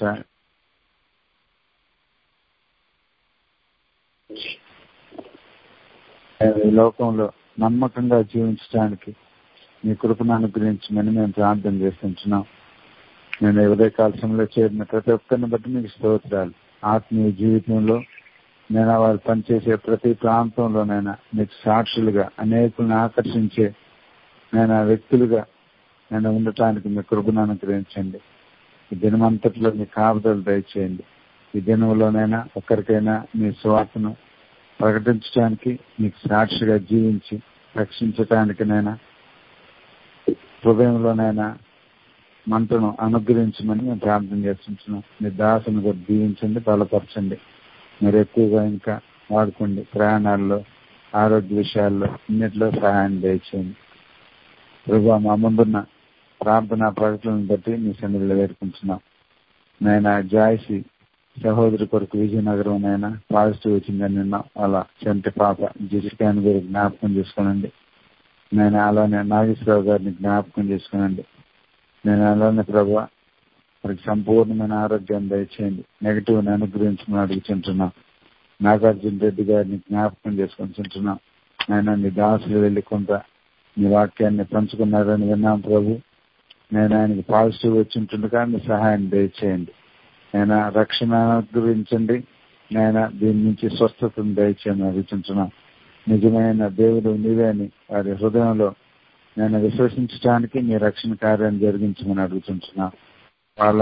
ఈ లోకంలో నమ్మకంగా జీవించడానికి మీ కృపను అనుగ్రహించమని మేము ప్రార్థన చేస్తుంటున్నాం నేను ఉదయ కాలశంలో చేరిన ప్రతి ఒక్కరిని బట్టి మీకు స్తోత్రాలు ఆత్మీయ జీవితంలో నేను వారు పనిచేసే ప్రతి ప్రాంతంలోనైనా మీకు సాక్షులుగా అనేకులను ఆకర్షించే నేను వ్యక్తులుగా నేను ఉండటానికి మీ కృపను అనుగ్రహించండి ఈ దినమంతట్లో మీ కాపుదలు దయచేయండి ఈ దినంలోనైనా ఒక్కరికైనా మీ స్వార్థను ప్రకటించడానికి మీకు సాక్షిగా జీవించి రక్షించటానికినైనా హృదయంలోనైనా మంటను అనుగ్రహించమని మేము ప్రార్థన చేస్తుంటున్నాం మీ దాసుని కూడా దీవించండి బలపరచండి మీరు ఎక్కువగా ఇంకా వాడుకోండి ప్రయాణాల్లో ఆరోగ్య విషయాల్లో అన్నిట్లో సహాయం దయచేయండి ప్రభు మా ముందున్న ప్రార్థనా ప్రకటనను బట్టి మీ సన్నిధిలో వేడుకుంటున్నాం నేను జాయిసి సహోదరి కొరకు విజయనగరం నైనా పాజిటివ్ వచ్చిందని నిన్న వాళ్ళ చెంటి పాప జిసికాని గారి జ్ఞాపకం చేసుకోనండి నేను అలానే నాగేశ్వరరావు గారిని జ్ఞాపకం చేసుకోనండి నేను అలానే ప్రభు వారికి సంపూర్ణమైన ఆరోగ్యాన్ని దయచేయండి నెగిటివ్ అనుగ్రహించమని అడుగుతుంటున్నాం నాగార్జున రెడ్డి గారిని జ్ఞాపకం చేసుకుంటుంటున్నాం ఆయన మీ దాసులు వెళ్ళి కొంత మీ వాక్యాన్ని పంచుకున్నారని విన్నాం ప్రభు నేను ఆయనకి పాజిటివ్ వచ్చింటుండగా మీ సహాయం దయచేయండి నేను రక్షణ అనుగ్రహించండి నేను దీని నుంచి స్వస్థతను దయచేయని అడుగుతుంటున్నాం నిజమైన దేవుడు నీవే అని వారి హృదయంలో నేను విశ్వసించడానికి మీ రక్షణ కార్యాన్ని జరిగించమని అడుగుతుంటున్నా వాళ్ళ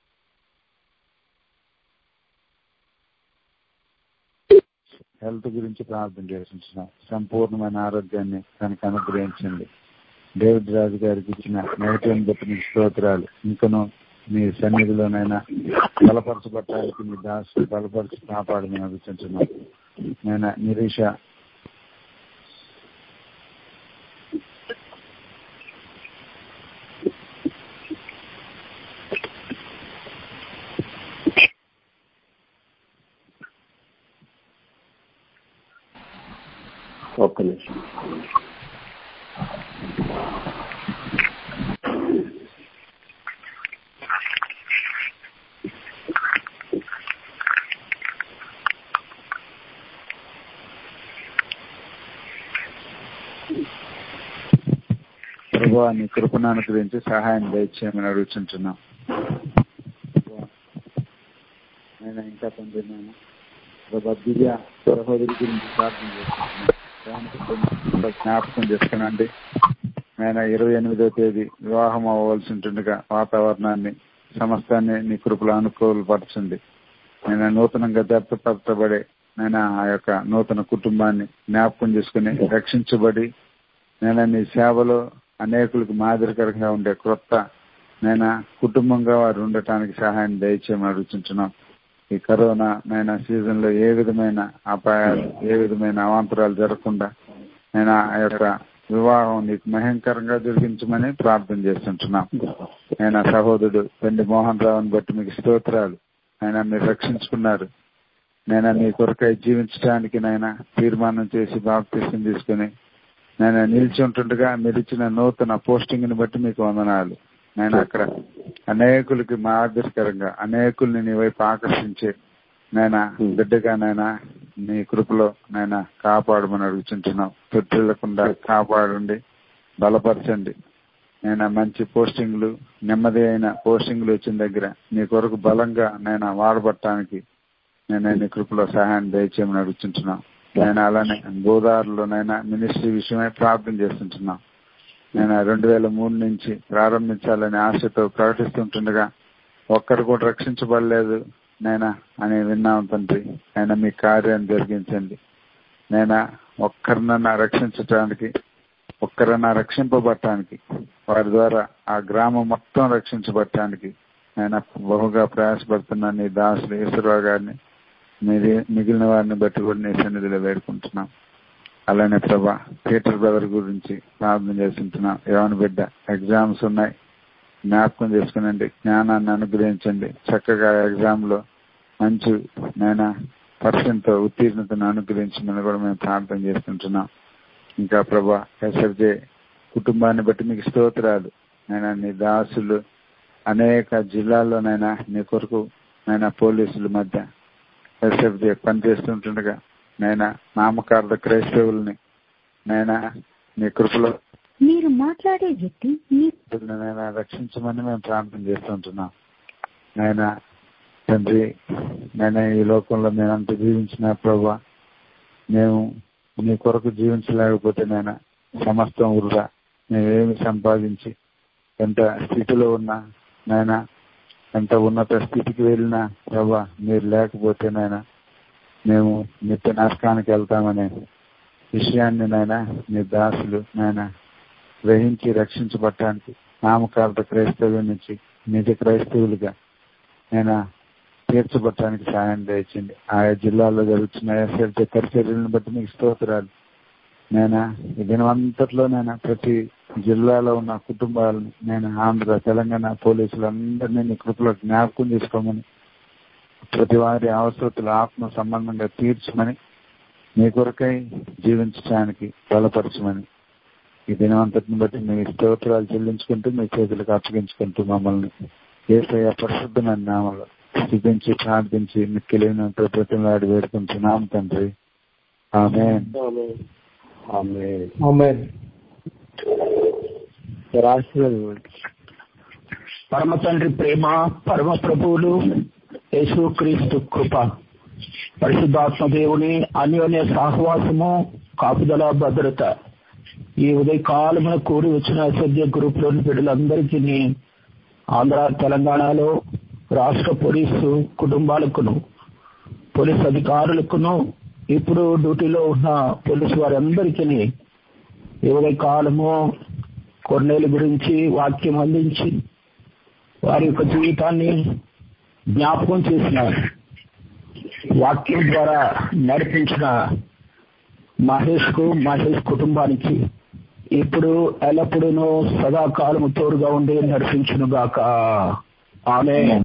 హెల్త్ గురించి ప్రార్థన చేస్తుంటున్నాం సంపూర్ణమైన ఆరోగ్యాన్ని తనకు అనుగ్రహించండి డేవిడ్ రాజు గారికి ఇచ్చిన నెగటివ్ బట్టి మీకు స్తోత్రాలు ఇంకను మీ సన్నిధిలోనైనా బలపరచబట్టడానికి మీ దాసు బలపరిచి కాపాడమని అడుగుతుంటున్నాం నేను నిరీష ఒక్క నిమిషం ప్రభు నీ కృపను అనుగ్రహించి సహాయం దయచేయమని అడుగుతుంటున్నాం నేను ఇంకా తండ్రి నేను ప్రభా దివ్య సహోదరి గురించి ప్రార్థన చేస్తున్నాను జ్ఞాపకం చేసుకునండి ఆయన ఇరవై ఎనిమిదో తేదీ వివాహం అవ్వవలసి ఉంటుండగా వాతావరణాన్ని సమస్తాన్ని నీ కృపలో అనుకూలపరచండి నేను నూతనంగా దత్తపరచబడే నేను ఆ యొక్క నూతన కుటుంబాన్ని జ్ఞాపకం చేసుకుని రక్షించబడి నేను నీ సేవలో అనేకులకు మాదిరికరంగా ఉండే క్రొత్త నేను కుటుంబంగా వారు ఉండటానికి సహాయం దయచేయమని అడుగుతుంటున్నాం ఈ కరోనా నైనా సీజన్ లో ఏ విధమైన అపాయాలు ఏ విధమైన అవాంతరాలు జరగకుండా నేను ఆ యొక్క వివాహం నీకు మహంకరంగా జరిగించమని ప్రార్థన చేస్తుంటున్నాం ఆయన సహోదరుడు పెండి మోహన్ రావుని బట్టి మీకు స్తోత్రాలు ఆయన మీరు రక్షించుకున్నారు నేను మీ కొరకై జీవించడానికి నాయన తీర్మానం చేసి బాప్తీసం తీసుకుని నేను నిలిచి ఉంటుండగా మీరు ఇచ్చిన నూతన పోస్టింగ్ ని బట్టి మీకు వందనాలు నేను అక్కడ అనేకులకి మాదిరికరంగా అనేకుల్ని నీ వైపు ఆకర్షించే నైనా బిడ్డగా నైనా నీ కృపలో నైనా కాపాడమని అడుగుతుంటున్నాం తొట్టిల్లకుండా కాపాడండి బలపరచండి నేను మంచి పోస్టింగ్లు నెమ్మది అయిన పోస్టింగ్లు వచ్చిన దగ్గర నీ కొరకు బలంగా నేను వాడబట్టడానికి నేను నీ కృపలో సహాయం దయచేయమని అడుగుతుంటున్నాం నేను అలానే గోదావరిలోనైనా మినిస్ట్రీ విషయమై ప్రార్థన చేస్తుంటున్నాం నేను రెండు వేల మూడు నుంచి ప్రారంభించాలని ఆశతో ప్రకటిస్తుంటుండగా ఒక్కరు కూడా రక్షించబడలేదు నేనా అని విన్నాం తండ్రి ఆయన మీ కార్యాన్ని జరిగించండి నేనా ఒక్కరినన్నా రక్షించటానికి ఒక్కరన్నా రక్షింపబడటానికి వారి ద్వారా ఆ గ్రామం మొత్తం రక్షించబడటానికి నేను బహుగా ప్రయాసపడుతున్నా నీ దాసులు ఈశ్వరరావు గారిని మీది మిగిలిన వారిని బట్టి కూడా నీ సన్నిధిలో వేడుకుంటున్నాం అలానే ప్రభా పీటర్ బ్రదర్ గురించి ప్రార్థన చేస్తుంటున్నాం యవన బిడ్డ ఎగ్జామ్స్ ఉన్నాయి జ్ఞాపకం చేసుకునండి జ్ఞానాన్ని అనుగ్రహించండి చక్కగా ఎగ్జామ్ లో మంచి నేను పర్సెంట్ తో ఉత్తీర్ణతను అనుగ్రహించమని కూడా మేము ప్రార్థన చేస్తుంటున్నాం ఇంకా ప్రభా ఎస్ఎఫ్జే కుటుంబాన్ని బట్టి మీకు స్తోత్రాలు నేను నీ దాసులు అనేక జిల్లాల్లోనైనా నీ కొరకు నైనా పోలీసుల మధ్య ఎస్ఎఫ్జి పనిచేస్తుంటుండగా నైనా నామకార్థ క్రైస్తవుల్ని నైనా నీ కృపలో మీరు మాట్లాడే వ్యక్తి మీ నైనా రక్షించమని మేము ప్రార్థన చేస్తుంటున్నాం నాయన తండ్రి నేను ఈ లోకంలో నేను అంత జీవించిన ప్రభా మేము నీ కొరకు జీవించలేకపోతే నాయన సమస్తం వృధా మేమేమి సంపాదించి ఎంత స్థితిలో ఉన్నా నాయన ఎంత ఉన్నత స్థితికి వెళ్ళినా ప్రభా మీరు లేకపోతే నాయన మేము నిత్య నరకానికి వెళ్తామనే విషయాన్ని నాయన మీ దాసులు నాయన గ్రహించి రక్షించబడటానికి నామకార్థ క్రైస్తవ్యం నుంచి నిజ క్రైస్తవులుగా నేను తీర్చబడటానికి సాయం దయచింది ఆయా జిల్లాల్లో జరుగుతున్న ఎస్ఎల్టీ పరిచర్యలను బట్టి మీకు స్తోత్రాలు నేను ఈ దినమంతట్లో నేను ప్రతి జిల్లాలో ఉన్న కుటుంబాలను నేను ఆంధ్ర తెలంగాణ పోలీసులు అందరినీ నీ కృపలో జ్ఞాపకం చేసుకోమని ప్రతి వారి అవసరతులు ఆత్మ సంబంధంగా తీర్చమని మీ కొరకై జీవించడానికి బలపరచమని ఈ దినమంతటిని బట్టి మీ స్తోత్రాలు చెల్లించుకుంటూ మీ చేతులకు అప్పగించుకుంటూ మమ్మల్ని ఏసయ్య పరిశుద్ధమైన నామలో స్థితించి ప్రార్థించి మీకు తెలియనంత ప్రతిలాడి వేడుకుంటున్నాం తండ్రి ఆమె పరమ తండ్రి ప్రేమ పరమ ప్రభువులు యేసుక్రీస్తు కృప పరిశుద్ధాత్మ దేవుని అన్యోన్య సహవాసము కాపుదల భద్రత ఈ ఉదయకాలమున కూడి వచ్చిన సద్య గ్రూప్ లోని బిడ్డలందరికీ ఆంధ్ర తెలంగాణలో రాష్ట్ర పోలీసు కుటుంబాలకును పోలీస్ అధికారులకును ఇప్పుడు డ్యూటీలో ఉన్న పోలీసు వారందరికీ ఈ ఉదయకాలము కొన్నేళ్ళ గురించి వాక్యం అందించి వారి యొక్క జీవితాన్ని జ్ఞాపకం చేసిన వాక్యం ద్వారా నడిపించిన మహేష్ కు మహేష్ కుటుంబానికి ఇప్పుడు ఎల్లప్పుడూ సదాకాలము తోడుగా ఉండి నడిపించును గాక ఆమె